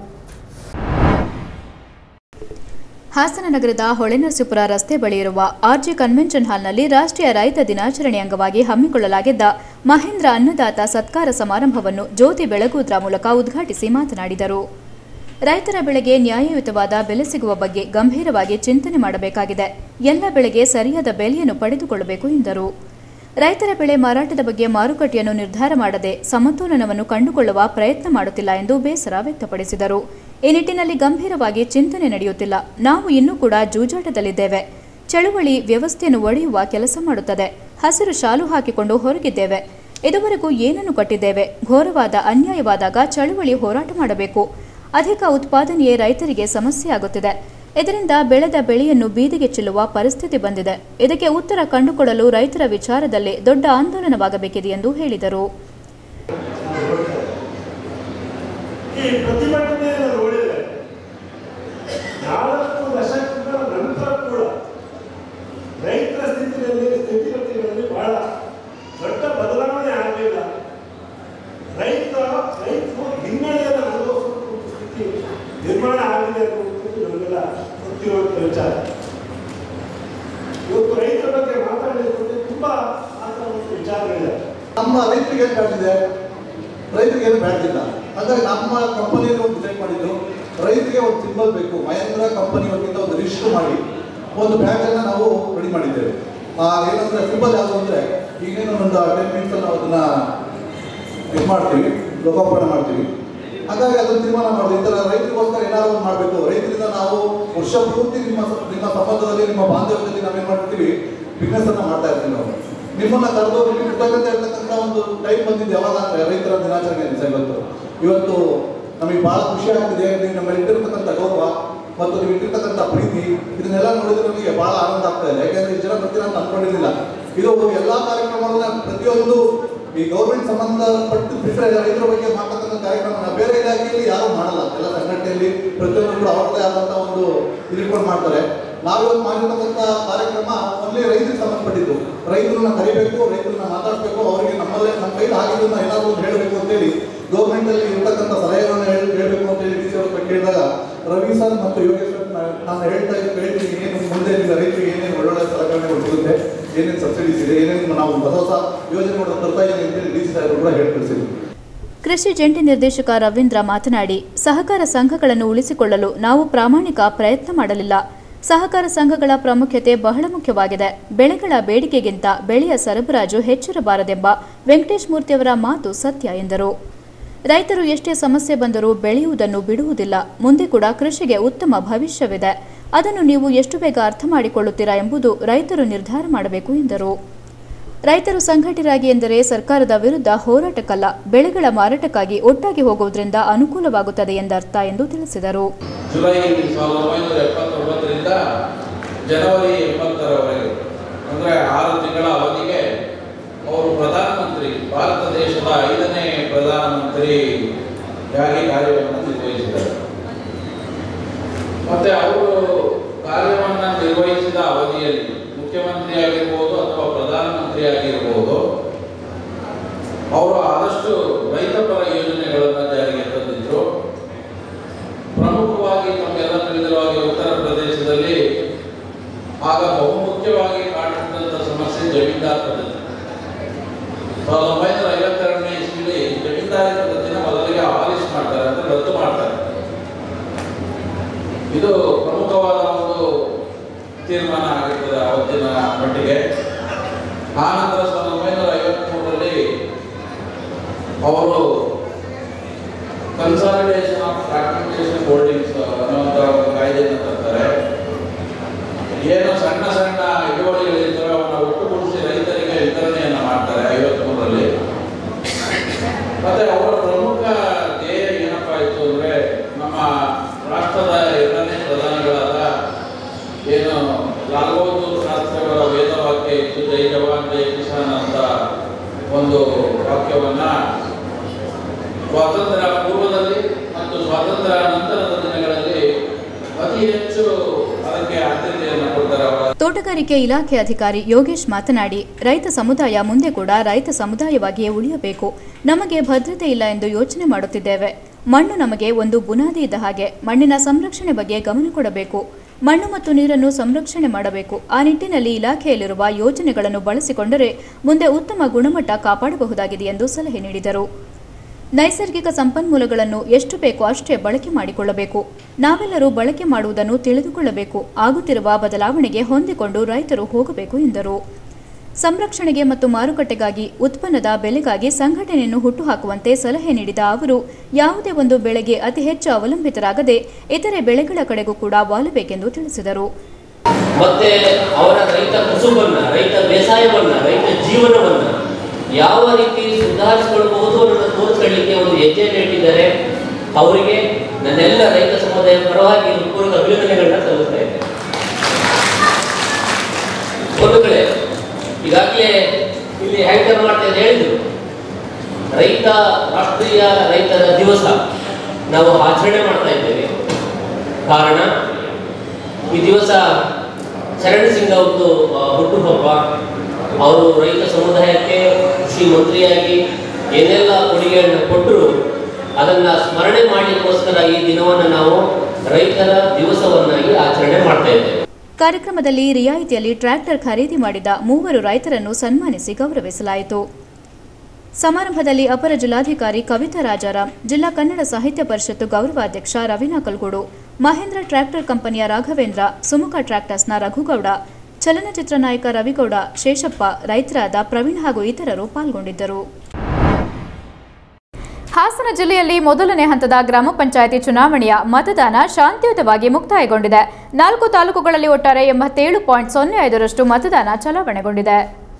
ಹಾಸನ ನಗರದ ಹೊಳೆನರಸೀಪುರ ರಸ್ತೆ ಬಳಿ ಇರುವ ಆರ್ಜಿ ಕನ್ವೆನ್ಷನ್ ಹಾಲ್ನಲ್ಲಿ ರಾಷ್ಟ್ರೀಯ ರೈತ ದಿನಾಚರಣೆ ಅಂಗವಾಗಿ ಹಮ್ಮಿಕೊಳ್ಳಲಾಗಿದ್ದ ಮಹೇಂದ್ರ ಅನ್ನದಾತ ಸತ್ಕಾರ ಸಮಾರಂಭವನ್ನು ಜ್ಯೋತಿ ಬೆಳಗುವುದರ ಮೂಲಕ ಉದ್ಘಾಟಿಸಿ ಮಾತನಾಡಿದರು ರೈತರ ಬೆಳೆಗೆ ನ್ಯಾಯಯುತವಾದ ಬೆಲೆ ಸಿಗುವ ಬಗ್ಗೆ ಗಂಭೀರವಾಗಿ ಚಿಂತನೆ ಮಾಡಬೇಕಾಗಿದೆ ಎಲ್ಲ ಬೆಳೆಗೆ ಸರಿಯಾದ ಬೆಲೆಯನ್ನು ಪಡೆದುಕೊಳ್ಳಬೇಕು ಎಂದರು ರೈತರ ಬೆಳೆ ಮಾರಾಟದ ಬಗ್ಗೆ ಮಾರುಕಟ್ಟೆಯನ್ನು ನಿರ್ಧಾರ ಮಾಡದೆ ಸಮತೋಲನವನ್ನು ಕಂಡುಕೊಳ್ಳುವ ಪ್ರಯತ್ನ ಮಾಡುತ್ತಿಲ್ಲ ಎಂದು ಬೇಸರ ವ್ಯಕ್ತಪಡಿಸಿದರು ಈ ನಿಟ್ಟಿನಲ್ಲಿ ಗಂಭೀರವಾಗಿ ಚಿಂತನೆ ನಡೆಯುತ್ತಿಲ್ಲ ನಾವು ಇನ್ನೂ ಕೂಡ ಜೂಜಾಟದಲ್ಲಿದ್ದೇವೆ ಚಳುವಳಿ ವ್ಯವಸ್ಥೆಯನ್ನು ಒಡೆಯುವ ಕೆಲಸ ಮಾಡುತ್ತದೆ ಹಸಿರು ಶಾಲು ಹಾಕಿಕೊಂಡು ಹೊರಗಿದ್ದೇವೆ ಇದುವರೆಗೂ ಏನನ್ನು ಕಟ್ಟಿದ್ದೇವೆ ಘೋರವಾದ ಅನ್ಯಾಯವಾದಾಗ ಚಳುವಳಿ ಹೋರಾಟ ಮಾಡಬೇಕು ಅಧಿಕ ಉತ್ಪಾದನೆಯೇ ರೈತರಿಗೆ ಸಮಸ್ಯೆಯಾಗುತ್ತಿದೆ ಇದರಿಂದ ಬೆಳೆದ ಬೆಳೆಯನ್ನು ಬೀದಿಗೆ ಚೆಲ್ಲುವ ಪರಿಸ್ಥಿತಿ ಬಂದಿದೆ ಇದಕ್ಕೆ ಉತ್ತರ ಕಂಡುಕೊಡಲು ರೈತರ ವಿಚಾರದಲ್ಲಿ ದೊಡ್ಡ ಆಂದೋಲನವಾಗಬೇಕಿದೆ ಎಂದು ಹೇಳಿದರು ಈ ಪ್ರತಿಭಟನೆಯನ್ನು ನೋಡಿದರೆ ನಾಲ್ಕು ದಶಕಗಳ ನಂತರ ಕೂಡ ರೈತರ ಸ್ಥಿತಿಯಲ್ಲಿ ಸ್ಥಿತಿಗತಿಗಳಲ್ಲಿ ಬಹಳ ದೊಡ್ಡ ಬದಲಾವಣೆ ಆಗಲಿಲ್ಲ ರೈತ ರೈತರು ಹಿನ್ನಡೆಯನ್ನು ಅನುಭವಿಸುವ ಒಂದು ಸ್ಥಿತಿ ನಿರ್ಮಾಣ ಆಗಿದೆ ಅನ್ನುವಂಥದ್ದು ನಮಗೆಲ್ಲ ಗೊತ್ತಿರುವಂಥ ವಿಚಾರ ಇವತ್ತು ರೈತರ ಬಗ್ಗೆ ಮಾತಾಡಲಿಕ್ಕೆ ತುಂಬ ಮಾತಾಡುವಂಥ ವಿಚಾರಗಳಿದೆ ನಮ್ಮ ರೈತರಿಗೆ ಏನು ಬ್ಯಾಟಿದೆ ರೈತರಿಗೆ ಏನು ಬ್ಯಾಟಿಲ್ಲ ಹಾಗಾಗಿ ನಮ್ಮ ಕಂಪನಿಯನ್ನು ಒಂದು ಡಿಸೈಡ್ ಮಾಡಿದ್ದು ರೈತರಿಗೆ ಒಂದು ಸಿಂಬಲ್ ಬೇಕು ಮಹೇಂದ್ರ ಕಂಪನಿ ವತಿಯಿಂದ ಒಂದು ರಿಜಿಸ್ಟರ್ ಮಾಡಿ ಒಂದು ಬ್ಯಾಚ್ ಅನ್ನ ನಾವು ರೆಡಿ ಮಾಡಿದ್ದೇವೆ ಆ, ಏನಂದ್ರೆ ಸಿಂಬಲ್ ಯಾವುದು ಅಂದ್ರೆ ಈಗೇನು ಒಂದು ಟೆನ್ ಮಿನಿಟ್ಸ್ ನಾವು ಅದನ್ನ ಇದು ಮಾಡ್ತೀವಿ ಲೋಕಾರ್ಪಣೆ ಮಾಡ್ತೀವಿ ಹಾಗಾಗಿ ಅದನ್ನು ತೀರ್ಮಾನ ಮಾಡೋದು ಈ ಥರ ರೈತರಿಗೋಸ್ಕರ ಏನಾದ್ರು ಒಂದು ಮಾಡಬೇಕು ರೈತರಿಂದ ನಾವು ವರ್ಷ ಪೂರ್ತಿ ನಿಮ್ಮ ನಿಮ್ಮ ಸಂಬಂಧದಲ್ಲಿ ನಿಮ್ಮ ಬಾಂಧವ್ಯದಲ್ಲಿ ನಾವೇನು ಮಾಡ್ತೀವಿ ಬಿಸ್ನೆಸ್ ಅನ್ನ ಮಾಡ್ತಾ ಇರ್ತೀವಿ ನಾವು ನಿಮ್ಮನ್ನ ಕರೆದು ನಿಮಗೆ ಕೃತಜ್ಞತೆ ಇರ್ತಕ್ಕಂಥ ಒಂದು ಟೈಮ್ ಬಂದಿದ್ದು ಯಾವಾಗ ಅಂದ್ರೆ ರೈತರ ದಿನಾಚರಣೆ ದಿವಸ ಇವತ್ತು ಇವತ್ತು ನಮಗೆ ಬಹಳ ಖುಷಿ ಆಗ್ತಿದೆ ನೀವು ನಮ್ಮಲ್ಲಿ ಇಟ್ಟಿರ್ತಕ್ಕಂಥ ಗೌರವ ಮತ್ತು ನೀವು ಇಟ್ಟಿರ್ತಕ್ಕಂಥ ಪ್ರೀತಿ ಇದನ್ನೆಲ್ಲ ನೋಡಿದ್ರೆ ನಮಗೆ ಬಹಳ ಆನಂದ ಆಗ್ತಾ ಇದೆ ಯಾಕೆಂದ್ರೆ ಇಷ್ಟು ಜನ ಬರ್ತೀರ ಅಂತ ಅನ್ಕೊಂಡಿರ್ಲಿಲ್ಲ ಇದು ಎಲ್ಲಾ ಕಾರ್ಯಕ್ರಮಗಳನ್ನ ಪ್ರತಿಯೊಂದು ಈ ಗೌರ್ಮೆಂಟ್ ಸಂಬಂಧಪಟ್ಟು ಬಿಟ್ಟರೆ ರೈತರ ಬಗ್ಗೆ ಮಾಡ್ತಕ್ಕಂಥ ಕಾರ್ಯಕ್ರಮ ಬೇರೆ ಇಲಾಖೆಯಲ್ಲಿ ಯಾರು ಮಾಡಲ್ಲ ಎಲ್ಲ ಸಂಘಟನೆಯಲ್ಲಿ ಪ್ರತಿಯೊಂದು ಕೂಡ ಅವ್ರದ್ದೇ ಆದಂಥ ಒಂದು ಇಟ್ಕೊಂಡು ಮಾಡ್ತಾರೆ ನಾವಿವತ್ತು ಮಾಡಿರ್ತಕ್ಕಂಥ ಕಾರ್ಯಕ್ರಮ ಓನ್ಲಿ ರೈತರಿಗೆ ಸಂಬಂಧಪಟ್ಟಿದ್ದು ರೈತರನ್ನ ಕರಿಬೇಕು ರೈತರನ್ನ ಮಾತಾಡಬೇಕು ಅವರಿಗೆ ನಮ್ಮಲ್ಲೇ ನಮ್ಮ ಕೈಲಿ ಆಗಿದ್ದನ್ನ ಏನಾದರೂ ಒಂದು ಹೇಳಬೇಕು ಅಂತೇಳಿ ಗೌರ್ಮೆಂಟ್ ಅಲ್ಲಿ ಇರ್ತಕ್ಕಂಥ ಸಲಹೆಗಳನ್ನ ಹೇಳಿ ಹೇಳಬೇಕು ಅಂತೇಳಿ ಡಿ ಸಿ ಅವ್ರ ಬಗ್ಗೆ ಕೇಳಿದಾಗ ರವಿ ಸರ್ ಮತ್ತು ಯೋಗೇಶ್ ಸರ್ ನಾ- ನಾನು ಹೇಳ್ತಾ ಇದ್ದು ಹೇಳ್ತೀನಿ ಏನು ಮುಂದೆ ನಿಮ್ಮ ರೈತರಿಗೆ ಏನೇನು ಒಳ್ಳೊಳ್ಳೆ ಸಲಕರಣೆಗಳು ಸಿಗುತ್ತೆ ಏನೇನು ಸಬ್ಸಿಡೀಸ್ ಇದೆ ಏನೇನು ನಾವು ಹೊಸ ಹೊಸ ಯೋಜನೆಗಳು ತರ್ತಾ ಇದ್ದೀವಿ ಅಂತೇಳಿ ಡಿ ಸಿ ಸಾಹೇಬರು ಕೂಡ ಹೇಳಿ ಕಳಿಸಿದ್ರು ಕೃಷಿ ಜಂಟಿ ನಿರ್ದೇಶಕ ರವೀಂದ್ರ ಮಾತನಾಡಿ ಸಹಕಾರ ಸಂಘಗಳನ್ನು ಉಳಿಸಿಕೊಳ್ಳಲು ನಾವು ಪ್ರಾಮಾಣಿಕ ಪ್ರಯತ್ನ ಮಾಡಲಿಲ್ಲ ಸಹಕಾರ ಸಂಘಗಳ ಪ್ರಾಮುಖ್ಯತೆ ಬಹಳ ಮುಖ್ಯವಾಗಿದೆ ಬೆಳೆಗಳ ಬೇಡಿಕೆಗಿಂತ ಬೆಳೆಯ ಸರಬರಾಜು ಹೆಚ್ಚಿರಬಾರದೆಂಬ ವೆಂಕಟೇಶ್ ಮೂರ್ತಿಯವರ ಮಾತು ಸತ್ಯ ಎಂದರು ರೈತರು ಎಷ್ಟೇ ಸಮಸ್ಯೆ ಬಂದರೂ ಬೆಳೆಯುವುದನ್ನು ಬಿಡುವುದಿಲ್ಲ ಮುಂದೆ ಕೂಡ ಕೃಷಿಗೆ ಉತ್ತಮ ಭವಿಷ್ಯವಿದೆ ಅದನ್ನು ನೀವು ಎಷ್ಟು ಬೇಗ ಅರ್ಥ ಮಾಡಿಕೊಳ್ಳುತ್ತೀರಾ ಎಂಬುದು ರೈತರು ನಿರ್ಧಾರ ಮಾಡಬೇಕು ಎಂದರು ರೈತರು ಸಂಘಟಿತರಾಗಿ ಎಂದರೆ ಸರ್ಕಾರದ ವಿರುದ್ಧ ಹೋರಾಟಕ್ಕಲ್ಲ ಬೆಳೆಗಳ ಮಾರಾಟಕ್ಕಾಗಿ ಒಟ್ಟಾಗಿ ಹೋಗುವುದರಿಂದ ಅನುಕೂಲವಾಗುತ್ತದೆ ಎಂದರ್ಥ ಎಂದು ತಿಳಿಸಿದರು ಜುಲೈ ಸಾವಿರದ ಒಂಬೈನೂರ ಎಪ್ಪತ್ತೊಂಬತ್ತರಿಂದ ಜನವರಿ ಎಂಬತ್ತರವರೆಗೆ ಅಂದರೆ ಆರು ತಿಂಗಳ ಅವಧಿಗೆ ಅವರು ಪ್ರಧಾನಮಂತ್ರಿ ಭಾರತ ದೇಶದ ಐದನೇ ಪ್ರಧಾನಮಂತ್ರಿಯಾಗಿ ಕಾರ್ಯವನ್ನು ನಿರ್ವಹಿಸಿದರು ಮತ್ತೆ ಅವರು ಕಾರ್ಯವನ್ನು ನಿರ್ವಹಿಸಿದ ಅವಧಿಯಲ್ಲಿ ಮುಖ್ಯಮಂತ್ರಿ ಆಗಿರ್ಬೋದು ಅಥವಾ ಪ್ರಧಾನಮಂತ್ರಿ ಆಗಿರ್ಬೋದು ಅವರು ಆದಷ್ಟು ರೈತಪರ ಯೋಜನೆಗಳನ್ನು ಜಾರಿಗೆ ತಂದಿದ್ರು ಪ್ರಮುಖವಾಗಿ ತಮಗೆಲ್ಲ ತಿಳಿದಿರುವ ಹಾಗೆ ಉತ್ತರ ಪ್ರದೇಶದಲ್ಲಿ ಆಗ ಬಹುಮುಖ್ಯವಾಗಿ ಕಾಣಿಸಿದಂಥ ಸಮಸ್ಯೆ ಜಮೀನ್ದಾರ್ ಪದ್ಧತಿ ಸಾವಿರದ ಒಂಬೈನೂರ ಐವತ್ತೆರಡನೇ ಇಸ್ವಿಲಿ ಜಮೀನ್ದಾರಿ ಪದ್ಧತಿನ ಮೊದಲಿಗೆ ಅಬಾಲಿಷ್ ಮಾಡ್ತಾರೆ ಅಂದ್ರೆ ರದ್ದು ಮಾಡ್ತಾರೆ ಇದು ಪ್ರಮುಖವಾದ ಒಂದು ತೀರ್ಮಾನ ಆಗಿರ್ತದೆ ಅವತ್ತಿನ ಮಟ್ಟಿಗೆ ಆ ನಂತರ ಸಾವಿರದ ಒಂಬೈನೂರ ಐವತ್ಮೂರರಲ್ಲಿ ಅವರು ಕನ್ಸಾಲಿಡೇಷನ್ ಆಫ್ ಫ್ರಾಗ್ಮೆಂಟೇಷನ್ ಹೋಲ್ಡಿಂಗ್ಸ್ ಅನ್ನುವಂಥ ಒಂದು ಕಾಯ್ದೆಯನ್ನು ತರ್ತಾರೆ ಏನು ಸಣ್ಣ ಸಣ್ಣ ಹಿಡುವಳಿಗಳಿರ್ತವೆ ಅವನ್ನ ಒಟ್ಟುಗೂಡಿಸಿ ರೈತರಿಗೆ ವಿತರಣೆಯನ್ನು ಮಾಡ್ತಾರೆ ಐವತ್ಮೂರರಲ್ಲಿ ಮತ್ತೆ ಅವರ ಪ್ರಮುಖ ಧ್ಯೇಯ ಏನಪ್ಪಾ ಇತ್ತು ಅಂದ್ರೆ ನಮ್ಮ ರಾಷ್ಟ್ರದ ಎರಡನೇ ಪ್ರಧಾನಿಗಳಾದ ಏನು ಲಾಲ್ ಬಹದ್ದೂರ್ ಶಾಸ್ತ್ರಿಯವರ ವೇದವಾಕ್ಯ ಇತ್ತು ಜೈ ಜವಾನ್ ಜೈ ಕಿಸಾನ್ ಅಂತ ಒಂದು ವಾಕ್ಯವನ್ನ ಸ್ವಾತಂತ್ರ್ಯ ಪೂರ್ವದಲ್ಲಿ ಮತ್ತು ಸ್ವಾತಂತ್ರ್ಯ ನಂತರದ ದಿನಗಳಲ್ಲಿ ಅತಿ ಹೆಚ್ಚು ಅದಕ್ಕೆ ಆದ್ಯತೆಯನ್ನು ಕೊಡ್ತಾರೆ ಅವರ ತೋಟಗಾರಿಕೆ ಇಲಾಖೆ ಅಧಿಕಾರಿ ಯೋಗೇಶ್ ಮಾತನಾಡಿ ರೈತ ಸಮುದಾಯ ಮುಂದೆ ಕೂಡ ರೈತ ಸಮುದಾಯವಾಗಿಯೇ ಉಳಿಯಬೇಕು ನಮಗೆ ಭದ್ರತೆ ಇಲ್ಲ ಎಂದು ಯೋಚನೆ ಮಾಡುತ್ತಿದ್ದೇವೆ ಮಣ್ಣು ನಮಗೆ ಒಂದು ಬುನಾದಿ ಇದ್ದ ಹಾಗೆ ಮಣ್ಣಿನ ಸಂರಕ್ಷಣೆ ಬಗ್ಗೆ ಗಮನ ಕೊಡಬೇಕು ಮಣ್ಣು ಮತ್ತು ನೀರನ್ನು ಸಂರಕ್ಷಣೆ ಮಾಡಬೇಕು ಆ ನಿಟ್ಟಿನಲ್ಲಿ ಇಲಾಖೆಯಲ್ಲಿರುವ ಯೋಜನೆಗಳನ್ನು ಬಳಸಿಕೊಂಡರೆ ಮುಂದೆ ಉತ್ತಮ ಗುಣಮಟ್ಟ ಕಾಪಾಡಬಹುದಾಗಿದೆ ಎಂದು ಸಲಹೆ ನೀಡಿದರು ನೈಸರ್ಗಿಕ ಸಂಪನ್ಮೂಲಗಳನ್ನು ಎಷ್ಟು ಬೇಕೋ ಅಷ್ಟೇ ಬಳಕೆ ಮಾಡಿಕೊಳ್ಳಬೇಕು ನಾವೆಲ್ಲರೂ ಬಳಕೆ ಮಾಡುವುದನ್ನು ತಿಳಿದುಕೊಳ್ಳಬೇಕು ಆಗುತ್ತಿರುವ ಬದಲಾವಣೆಗೆ ಹೊಂದಿಕೊಂಡು ರೈತರು ಹೋಗಬೇಕು ಎಂದರು ಸಂರಕ್ಷಣೆಗೆ ಮತ್ತು ಮಾರುಕಟ್ಟೆಗಾಗಿ ಉತ್ಪನ್ನದ ಬೆಲೆಗಾಗಿ ಸಂಘಟನೆಯನ್ನು ಹುಟ್ಟುಹಾಕುವಂತೆ ಸಲಹೆ ನೀಡಿದ ಅವರು ಯಾವುದೇ ಒಂದು ಬೆಳೆಗೆ ಅತಿ ಹೆಚ್ಚು ಅವಲಂಬಿತರಾಗದೆ ಇತರೆ ಬೆಳೆಗಳ ಕಡೆಗೂ ಕೂಡ ವಾಲಬೇಕೆಂದು ತಿಳಿಸಿದರು ಮತ್ತೆ ಅವರ ರೈತ ಕಸುಬನ್ನ ರೈತ ಬೇಸಾಯವನ್ನ ರೈತ ಜೀವನವನ್ನ ಯಾವ ರೀತಿ ಸುಧಾರಿಸಿಕೊಳ್ಬಹುದು ಅನ್ನೋದನ್ನ ತೋರಿಸ್ಕೊಳ್ಳಿಕ್ಕೆ ಒಂದು ಹೆಜ್ಜೆಯನ್ನು ಇಟ್ಟಿದ್ದಾರೆ ಅವರಿಗೆ ನನ್ನೆಲ್ಲ ರೈತ ಸಮುದಾಯ ಪರವಾಗಿ ಹೃತ್ಪೂರ್ವಕ ಅಭಿನಂದನೆಗಳನ್ನ ಸಲ್ಲಿಸ್ತಾ ಇದ್ದೇನೆ ಒಂದು ಕಡೆ ಈಗಾಗಲೇ ಇಲ್ಲಿ ಹ್ಯಾಂಕರ್ ಮಾಡ್ತಾ ಇದ್ದ ಹೇಳಿದ್ರು ರೈತ ರಾಷ್ಟ್ರೀಯ ರೈತರ ದಿವಸ ನಾವು ಆಚರಣೆ ಮಾಡ್ತಾ ಇದ್ದೇವೆ ಕಾರಣ ಈ ದಿವಸ ಚರಣ್ ಸಿಂಗ್ ಅವ್ರದ್ದು ಆ, ಹುಟ್ಟುಹಬ್ಬ ಅವರು ರೈತ ಸಮುದಾಯಕ್ಕೆ ಕೃಷಿ ಮಂತ್ರಿಯಾಗಿ ಏನೆಲ್ಲ ಕೊಡುಗೆಯನ್ನು ಕೊಟ್ಟರು ಅದನ್ನ ಸ್ಮರಣೆ ಮಾಡಲಿಕ್ಕೋಸ್ಕರ ಈ ದಿನವನ್ನು ನಾವು ರೈತರ ದಿವಸವನ್ನಾಗಿ ಆಚರಣೆ ಮಾಡ್ತಾ ಇದ್ದೇವೆ ಕಾರ್ಯಕ್ರಮದಲ್ಲಿ ರಿಯಾಯಿತಿಯಲ್ಲಿ ಟ್ರ್ಯಾಕ್ಟರ್ ಖರೀದಿ ಮಾಡಿದ ಮೂವರು ರೈತರನ್ನು ಸನ್ಮಾನಿಸಿ ಗೌರವಿಸಲಾಯಿತು ಸಮಾರಂಭದಲ್ಲಿ ಅಪರ ಜಿಲ್ಲಾಧಿಕಾರಿ ಕವಿತಾ ರಾಜಾರಾಮ್ ಜಿಲ್ಲಾ ಕನ್ನಡ ಸಾಹಿತ್ಯ ಪರಿಷತ್ತು ಗೌರವಾಧ್ಯಕ್ಷ ರವೀನಾ ಕಲ್ಗೂಡು ಮಹೇಂದ್ರ ಟ್ರ್ಯಾಕ್ಟರ್ ಕಂಪನಿಯ ರಾಘವೇಂದ್ರ ಸುಮುಖ ಟ್ರ್ಯಾಕ್ಟರ್ಸ್ನ ರಘುಗೌಡ ಚಲನಚಿತ್ರ ನಾಯಕ ರವಿಗೌಡ ಶೇಷಪ್ಪ ರೈತರಾದ ಪ್ರವೀಣ್ ಹಾಗೂ ಇತರರು ಪಾಲ್ಗೊಂಡಿದ್ದರು ಹಾಸನ ಜಿಲ್ಲೆಯಲ್ಲಿ ಮೊದಲನೇ ಹಂತದ ಗ್ರಾಮ ಪಂಚಾಯಿತಿ ಚುನಾವಣೆಯ ಮತದಾನ ಶಾಂತಿಯುತವಾಗಿ ಮುಕ್ತಾಯಗೊಂಡಿದೆ ನಾಲ್ಕು ತಾಲೂಕುಗಳಲ್ಲಿ ಒಟ್ಟಾರೆ ಎಂಬತ್ತೇಳು ಪಾಯಿಂಟ್ ಸೊನ್ನೆ ಐದರಷ್ಟು ಮತದಾನ ಚಲಾವಣೆಗೊಂಡಿದೆ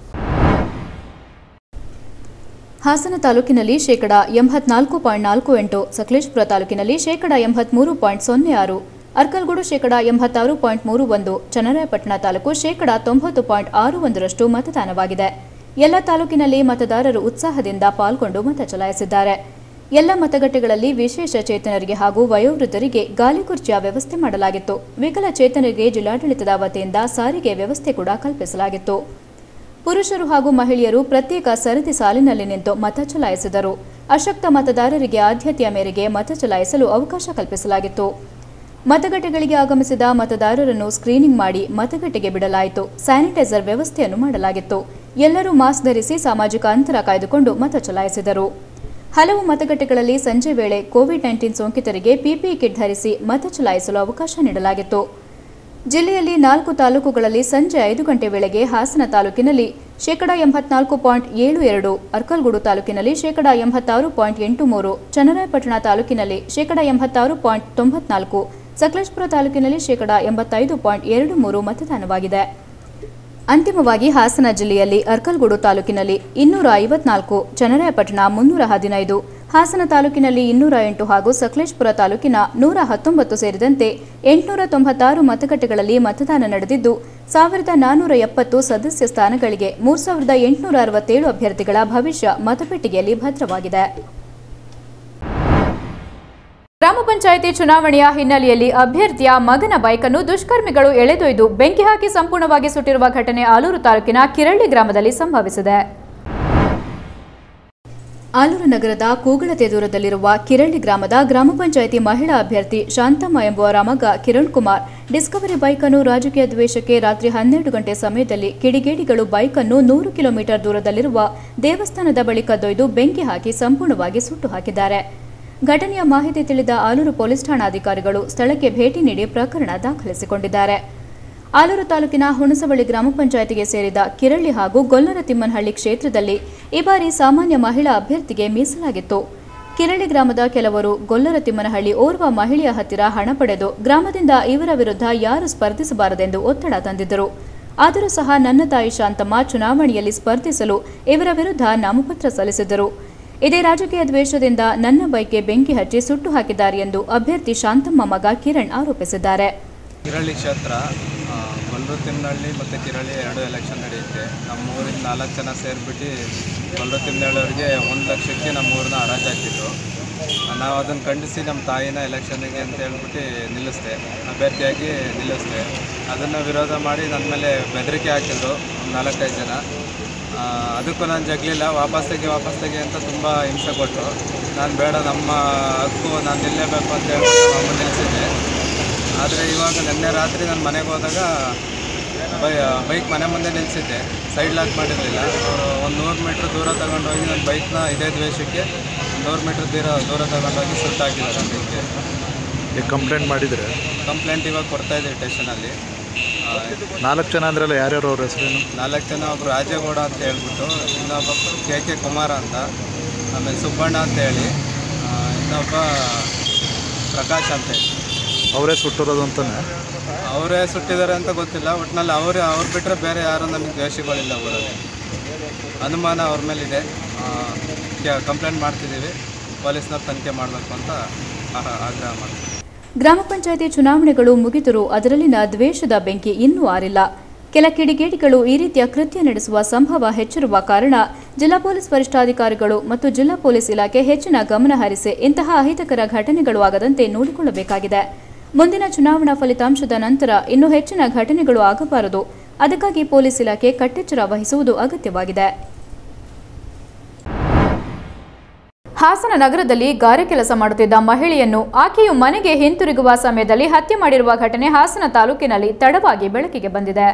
ಹಾಸನ ತಾಲೂಕಿನಲ್ಲಿ ಶೇಕಡಾ ಎಂಬತ್ನಾಲ್ಕು ಪಾಯಿಂಟ್ ನಾಲ್ಕು ಎಂಟು ಸಕಲೇಶಪುರ ತಾಲೂಕಿನಲ್ಲಿ ಶೇಕಡಾ ಎಂಬತ್ಮೂರು ಪಾಯಿಂಟ್ ಸೊನ್ನೆ ಆರು ಅರ್ಕಲ್ಗೂಡು ಶೇಕಡಾ ಎಂಬತ್ತಾರು ಪಾಯಿಂಟ್ ಮೂರು ಒಂದು ಚನ್ನರಾಯಪಟ್ಟಣ ತಾಲೂಕು ಶೇಕಡಾ ತೊಂಬತ್ತು ಪಾಯಿಂಟ್ ಆರು ಒಂದರಷ್ಟು ಮತದಾನವಾಗಿದೆ ಎಲ್ಲ ತಾಲೂಕಿನಲ್ಲಿ ಮತದಾರರು ಉತ್ಸಾಹದಿಂದ ಪಾಲ್ಗೊಂಡು ಮತ ಚಲಾಯಿಸಿದ್ದಾರೆ ಎಲ್ಲ ಮತಗಟ್ಟೆಗಳಲ್ಲಿ ವಿಶೇಷ ಚೇತನರಿಗೆ ಹಾಗೂ ವಯೋವೃದ್ಧರಿಗೆ ಗಾಲಿ ಕುರ್ಚಿಯ ವ್ಯವಸ್ಥೆ ಮಾಡಲಾಗಿತ್ತು ವಿಕಲಚೇತನರಿಗೆ ಜಿಲ್ಲಾಡಳಿತದ ವತಿಯಿಂದ ಸಾರಿಗೆ ವ್ಯವಸ್ಥೆ ಕೂಡ ಕಲ್ಪಿಸಲಾಗಿತ್ತು ಪುರುಷರು ಹಾಗೂ ಮಹಿಳೆಯರು ಪ್ರತ್ಯೇಕ ಸರದಿ ಸಾಲಿನಲ್ಲಿ ನಿಂತು ಮತ ಚಲಾಯಿಸಿದರು ಅಶಕ್ತ ಮತದಾರರಿಗೆ ಆದ್ಯತೆಯ ಮೇರೆಗೆ ಮತ ಚಲಾಯಿಸಲು ಅವಕಾಶ ಕಲ್ಪಿಸಲಾಗಿತ್ತು ಮತಗಟ್ಟೆಗಳಿಗೆ ಆಗಮಿಸಿದ ಮತದಾರರನ್ನು ಸ್ಕ್ರೀನಿಂಗ್ ಮಾಡಿ ಮತಗಟ್ಟೆಗೆ ಬಿಡಲಾಯಿತು ಸ್ಯಾನಿಟೈಸರ್ ವ್ಯವಸ್ಥೆಯನ್ನು ಮಾಡಲಾಗಿತ್ತು ಎಲ್ಲರೂ ಮಾಸ್ಕ್ ಧರಿಸಿ ಸಾಮಾಜಿಕ ಅಂತರ ಕಾಯ್ದುಕೊಂಡು ಮತ ಚಲಾಯಿಸಿದರು ಹಲವು ಮತಗಟ್ಟೆಗಳಲ್ಲಿ ಸಂಜೆ ವೇಳೆ ಕೋವಿಡ್ ನೈನ್ಟೀನ್ ಸೋಂಕಿತರಿಗೆ ಪಿಪಿಇ ಕಿಟ್ ಧರಿಸಿ ಮತ ಚಲಾಯಿಸಲು ಅವಕಾಶ ನೀಡಲಾಗಿತ್ತು ಜಿಲ್ಲೆಯಲ್ಲಿ ನಾಲ್ಕು ತಾಲೂಕುಗಳಲ್ಲಿ ಸಂಜೆ ಐದು ಗಂಟೆ ವೇಳೆಗೆ ಹಾಸನ ತಾಲೂಕಿನಲ್ಲಿ ಶೇಕಡಾ ಎಂಬತ್ನಾಲ್ಕು ಪಾಯಿಂಟ್ ಏಳು ಎರಡು ಅರ್ಕಲ್ಗೂಡು ತಾಲೂಕಿನಲ್ಲಿ ಶೇಕಡಾ ಎಂಬತ್ತಾರು ಪಾಯಿಂಟ್ ಎಂಟು ಮೂರು ಚನ್ನರಾಯಪಟ್ಟಣ ತಾಲೂಕಿನಲ್ಲಿ ಶೇಕಡಾ ಎಂಬತ್ತಾರು ಪಾಯಿಂಟ್ ತೊಂಬತ್ನಾಲ್ಕು ಸಕಲೇಶಪುರ ತಾಲೂಕಿನಲ್ಲಿ ಶೇಕಡಾ ಎಂಬತ್ತೈದು ಪಾಯಿಂಟ್ ಎರಡು ಮೂರು ಮತದಾನವಾಗಿದೆ ಅಂತಿಮವಾಗಿ ಹಾಸನ ಜಿಲ್ಲೆಯಲ್ಲಿ ಅರ್ಕಲ್ಗೂಡು ತಾಲೂಕಿನಲ್ಲಿ ಇನ್ನೂರ ಐವತ್ನಾಲ್ಕು ಚನ್ನರಾಯಪಟ್ಟಣ ಮುನ್ನೂರ ಹದಿನೈದು ಹಾಸನ ತಾಲೂಕಿನಲ್ಲಿ ಇನ್ನೂರ ಎಂಟು ಹಾಗೂ ಸಕಲೇಶಪುರ ತಾಲೂಕಿನ ನೂರ ಹತ್ತೊಂಬತ್ತು ಸೇರಿದಂತೆ ಎಂಟುನೂರ ತೊಂಬತ್ತಾರು ಮತಗಟ್ಟೆಗಳಲ್ಲಿ ಮತದಾನ ನಡೆದಿದ್ದು ಸಾವಿರದ ನಾನ್ನೂರ ಎಪ್ಪತ್ತು ಸದಸ್ಯ ಸ್ಥಾನಗಳಿಗೆ ಮೂರು ಸಾವಿರದ ಎಂಟುನೂರ ಅರವತ್ತೇಳು ಅಭ್ಯರ್ಥಿಗಳ ಭವಿಷ್ಯ ಮತಪೆಟ್ಟಿಗೆಯಲ್ಲಿ ಭದ್ರವಾಗಿದೆ ಗ್ರಾಮ ಪಂಚಾಯಿತಿ ಚುನಾವಣೆಯ ಹಿನ್ನೆಲೆಯಲ್ಲಿ ಅಭ್ಯರ್ಥಿಯ ಮಗನ ಬೈಕನ್ನು ದುಷ್ಕರ್ಮಿಗಳು ಎಳೆದೊಯ್ದು ಬೆಂಕಿ ಹಾಕಿ ಸಂಪೂರ್ಣವಾಗಿ ಸುಟ್ಟಿರುವ ಘಟನೆ ಆಲೂರು ತಾಲೂಕಿನ ಕಿರಳ್ಳಿ ಗ್ರಾಮದಲ್ಲಿ ಸಂಭವಿಸಿದೆ ಆಲೂರು ನಗರದ ಕೂಗಳತೆ ದೂರದಲ್ಲಿರುವ ಕಿರಳ್ಳಿ ಗ್ರಾಮದ ಗ್ರಾಮ ಪಂಚಾಯಿತಿ ಮಹಿಳಾ ಅಭ್ಯರ್ಥಿ ಶಾಂತಮ್ಮ ಎಂಬುವರ ಮಗ ಕಿರಣ್ ಕುಮಾರ್ ಡಿಸ್ಕವರಿ ಬೈಕನ್ನು ರಾಜಕೀಯ ದ್ವೇಷಕ್ಕೆ ರಾತ್ರಿ ಹನ್ನೆರಡು ಗಂಟೆ ಸಮಯದಲ್ಲಿ ಕಿಡಿಗೇಡಿಗಳು ಬೈಕನ್ನು ನೂರು ಕಿಲೋಮೀಟರ್ ದೂರದಲ್ಲಿರುವ ದೇವಸ್ಥಾನದ ಬಳಿ ಕದ್ದೊಯ್ದು ಬೆಂಕಿ ಹಾಕಿ ಸಂಪೂರ್ಣವಾಗಿ ಸುಟ್ಟು ಹಾಕಿದ್ದಾರೆ ಘಟನೆಯ ಮಾಹಿತಿ ತಿಳಿದ ಆಲೂರು ಪೊಲೀಸ್ ಠಾಣಾಧಿಕಾರಿಗಳು ಸ್ಥಳಕ್ಕೆ ಭೇಟಿ ನೀಡಿ ಪ್ರಕರಣ ದಾಖಲಿಸಿಕೊಂಡಿದ್ದಾರೆ ಆಲೂರು ತಾಲೂಕಿನ ಹುಣಸವಳ್ಳಿ ಗ್ರಾಮ ಪಂಚಾಯತಿಗೆ ಸೇರಿದ ಕಿರಳ್ಳಿ ಹಾಗೂ ಗೊಲ್ಲರ ತಿಮ್ಮನಹಳ್ಳಿ ಕ್ಷೇತ್ರದಲ್ಲಿ ಈ ಬಾರಿ ಸಾಮಾನ್ಯ ಮಹಿಳಾ ಅಭ್ಯರ್ಥಿಗೆ ಮೀಸಲಾಗಿತ್ತು ಕಿರಳ್ಳಿ ಗ್ರಾಮದ ಕೆಲವರು ಗೊಲ್ಲರ ತಿಮ್ಮನಹಳ್ಳಿ ಓರ್ವ ಮಹಿಳೆಯ ಹತ್ತಿರ ಹಣ ಪಡೆದು ಗ್ರಾಮದಿಂದ ಇವರ ವಿರುದ್ಧ ಯಾರು ಸ್ಪರ್ಧಿಸಬಾರದೆಂದು ಒತ್ತಡ ತಂದಿದ್ದರು ಆದರೂ ಸಹ ನನ್ನ ತಾಯಿ ಶಾಂತಮ್ಮ ಚುನಾವಣೆಯಲ್ಲಿ ಸ್ಪರ್ಧಿಸಲು ಇವರ ವಿರುದ್ಧ ನಾಮಪತ್ರ ಸಲ್ಲಿಸಿದ್ದರು ಇದೇ ರಾಜಕೀಯ ದ್ವೇಷದಿಂದ ನನ್ನ ಬೈಕ್ಗೆ ಬೆಂಕಿ ಹಚ್ಚಿ ಸುಟ್ಟು ಹಾಕಿದ್ದಾರೆ ಎಂದು ಅಭ್ಯರ್ಥಿ ಶಾಂತಮ್ಮ ಮಗ ಕಿರಣ್ ಆರೋಪಿಸಿದ್ದಾರೆ ಕಿರಳ್ಳಿ ಕ್ಷೇತ್ರ ಆ, ಗೊಲ್ರು ತಿಮ್ಮನಹಳ್ಳಿ ಮತ್ತು ಕಿರಳ್ಳಿ ಎರಡು ಎಲೆಕ್ಷನ್ ನಡೆಯುತ್ತೆ ನಮ್ಮ ಊರಿಂದ ನಾಲ್ಕು ಜನ ಸೇರಿಬಿಟ್ಟು ಗೊಲ್ರು ತಿಮ್ಮನಹಳ್ಳಿಯವ್ರಿಗೆ ಒಂದು ಲಕ್ಷಕ್ಕೆ ನಮ್ಮ ಊರನ್ನ ಹರಾಜು ಹಾಕಿದ್ರು ನಾವು ಅದನ್ನು ಖಂಡಿಸಿ ನಮ್ಮ ತಾಯಿನ ಎಲೆಕ್ಷನ್ಗೆ ಅಂತ ಹೇಳ್ಬಿಟ್ಟು ನಿಲ್ಲಿಸ್ದೆ ಅಭ್ಯರ್ಥಿಯಾಗಿ ನಿಲ್ಲಿಸ್ದೆ ಅದನ್ನು ವಿರೋಧ ಮಾಡಿ ನನ್ನ ಮೇಲೆ ಬೆದರಿಕೆ ಹಾಕಿದ್ರು ಒಂದು ನಾಲ್ಕೈದು ಜನ ಆ, ಅದಕ್ಕೂ ನಾನು ಜಗಲಿಲ್ಲ ವಾಪಸ್ ತೆಗಿ ವಾಪಸ್ ತೆಗಿ ಅಂತ ತುಂಬ ಹಿಂಸೆ ಕೊಟ್ಟರು ನಾನು ಬೇಡ ನಮ್ಮ ಹಕ್ಕು ನಾನು ನಿಲ್ಲಲೇಬೇಕು ಅಂತ ಹೇಳ್ಬಿಟ್ಟು ನಮ್ಮ ಅಮ್ಮ ನಿಲ್ಲಿಸಿದ್ದೆ ಆದರೆ ಇವಾಗ ನಿನ್ನೆ ರಾತ್ರಿ ನಾನು ಮನೆಗೆ ಹೋದಾಗ ಬೈ ಬೈಕ್ ಮನೆ ಮುಂದೆ ನಿಲ್ಲಿಸಿದ್ದೆ ಸೈಡ್ ಲಾಕ್ ಮಾಡಿರಲಿಲ್ಲ ಅವರು ಒಂದು ನೂರು ಮೀಟ್ರ್ ದೂರ ತಗೊಂಡೋಗಿ ನನ್ನ ಬೈಕ್ನ ಇದೇ ದ್ವೇಷಕ್ಕೆ ನೂರು ಮೀಟ್ರ್ ದೂರ ದೂರ ತಗೊಂಡೋಗಿ ಸುಟ್ಟಾಕಿದ್ದಾರೆ ಬೈಕ್ಗೆ ಈಗ ಕಂಪ್ಲೇಂಟ್ ಮಾಡಿದರೆ ಕಂಪ್ಲೇಂಟ್ ಇವಾಗ ಕೊಡ್ತಾ ಇದ್ದೀವಿ ಸ್ಟೇಷನಲ್ಲಿ ನಾಲ್ಕು ಜನ ಅಂದ್ರಲ್ಲ ಯಾರ್ಯಾರು ಅವ್ರ ಹೆಸರೇನು ನಾಲ್ಕು ಜನ ಒಬ್ಬರು ರಾಜೇಗೌಡ ಅಂತ ಹೇಳ್ಬಿಟ್ಟು ಇನ್ನೊಬ್ಬ ಕೆ ಕೆ ಕುಮಾರ್ ಅಂತ ಆಮೇಲೆ ಸುಬ್ಬಣ್ಣ ಅಂತ ಹೇಳಿ ಆ, ಇನ್ನೊಬ್ಬ ಪ್ರಕಾಶ್ ಅಂತ ಹೇಳಿ ಅವರೇ ಸುಟ್ಟಿರೋದು ಅಂತಾನೆ ಅವರೇ ಸುಟ್ಟಿದ್ದಾರೆ ಅಂತ ಗೊತ್ತಿಲ್ಲ ಒಟ್ಟಿನಲ್ಲಿ ಅವರೇ ಅವ್ರು ಬಿಟ್ಟರೆ ಬೇರೆ ಯಾರು ನಮಗೆ ದ್ವೇಷಗಳಿಲ್ಲ ಊರಲ್ಲಿ ಅನುಮಾನ ಅವ್ರ ಮೇಲಿದೆ ಕಂಪ್ಲೇಂಟ್ ಮಾಡ್ತಿದ್ದೀವಿ ಪೊಲೀಸ್ನವ್ರು ತನಿಖೆ ಮಾಡಬೇಕು ಅಂತ ಆ- ಆಗ್ರಹ ಮಾಡ್ತೀವಿ ಗ್ರಾಮ ಪಂಚಾಯಿತಿ ಚುನಾವಣೆಗಳು ಮುಗಿದರೂ ಅದರಲ್ಲಿನ ದ್ವೇಷದ ಬೆಂಕಿ ಇನ್ನೂ ಆರಿಲ್ಲ ಕೆಲ ಕಿಡಿಗೇಡಿಗಳು ಈ ರೀತಿಯ ಕೃತ್ಯ ನಡೆಸುವ ಸಂಭವ ಹೆಚ್ಚಿರುವ ಕಾರಣ ಜಿಲ್ಲಾ ಪೊಲೀಸ್ ವರಿಷ್ಠಾಧಿಕಾರಿಗಳು ಮತ್ತು ಜಿಲ್ಲಾ ಪೊಲೀಸ್ ಇಲಾಖೆ ಹೆಚ್ಚಿನ ಗಮನ ಹರಿಸಿ ಇಂತಹ ಅಹಿತಕರ ಘಟನೆಗಳು ಆಗದಂತೆ ನೋಡಿಕೊಳ್ಳಬೇಕಾಗಿದೆ ಮುಂದಿನ ಚುನಾವಣಾ ಫಲಿತಾಂಶದ ನಂತರ ಇನ್ನೂ ಹೆಚ್ಚಿನ ಘಟನೆಗಳು ಆಗಬಾರದು ಅದಕ್ಕಾಗಿ ಪೊಲೀಸ್ ಇಲಾಖೆ ಕಟ್ಟೆಚ್ಚರ ವಹಿಸುವುದು ಅಗತ್ಯವಾಗಿದೆ ಹಾಸನ ನಗರದಲ್ಲಿ ಗಾರೆ ಕೆಲಸ ಮಾಡುತ್ತಿದ್ದ ಮಹಿಳೆಯನ್ನು ಆಕೆಯು ಮನೆಗೆ ಹಿಂತಿರುಗುವ ಸಮಯದಲ್ಲಿ ಹತ್ಯೆ ಮಾಡಿರುವ ಘಟನೆ ಹಾಸನ ತಾಲೂಕಿನಲ್ಲಿ ತಡವಾಗಿ ಬೆಳಕಿಗೆ ಬಂದಿದೆ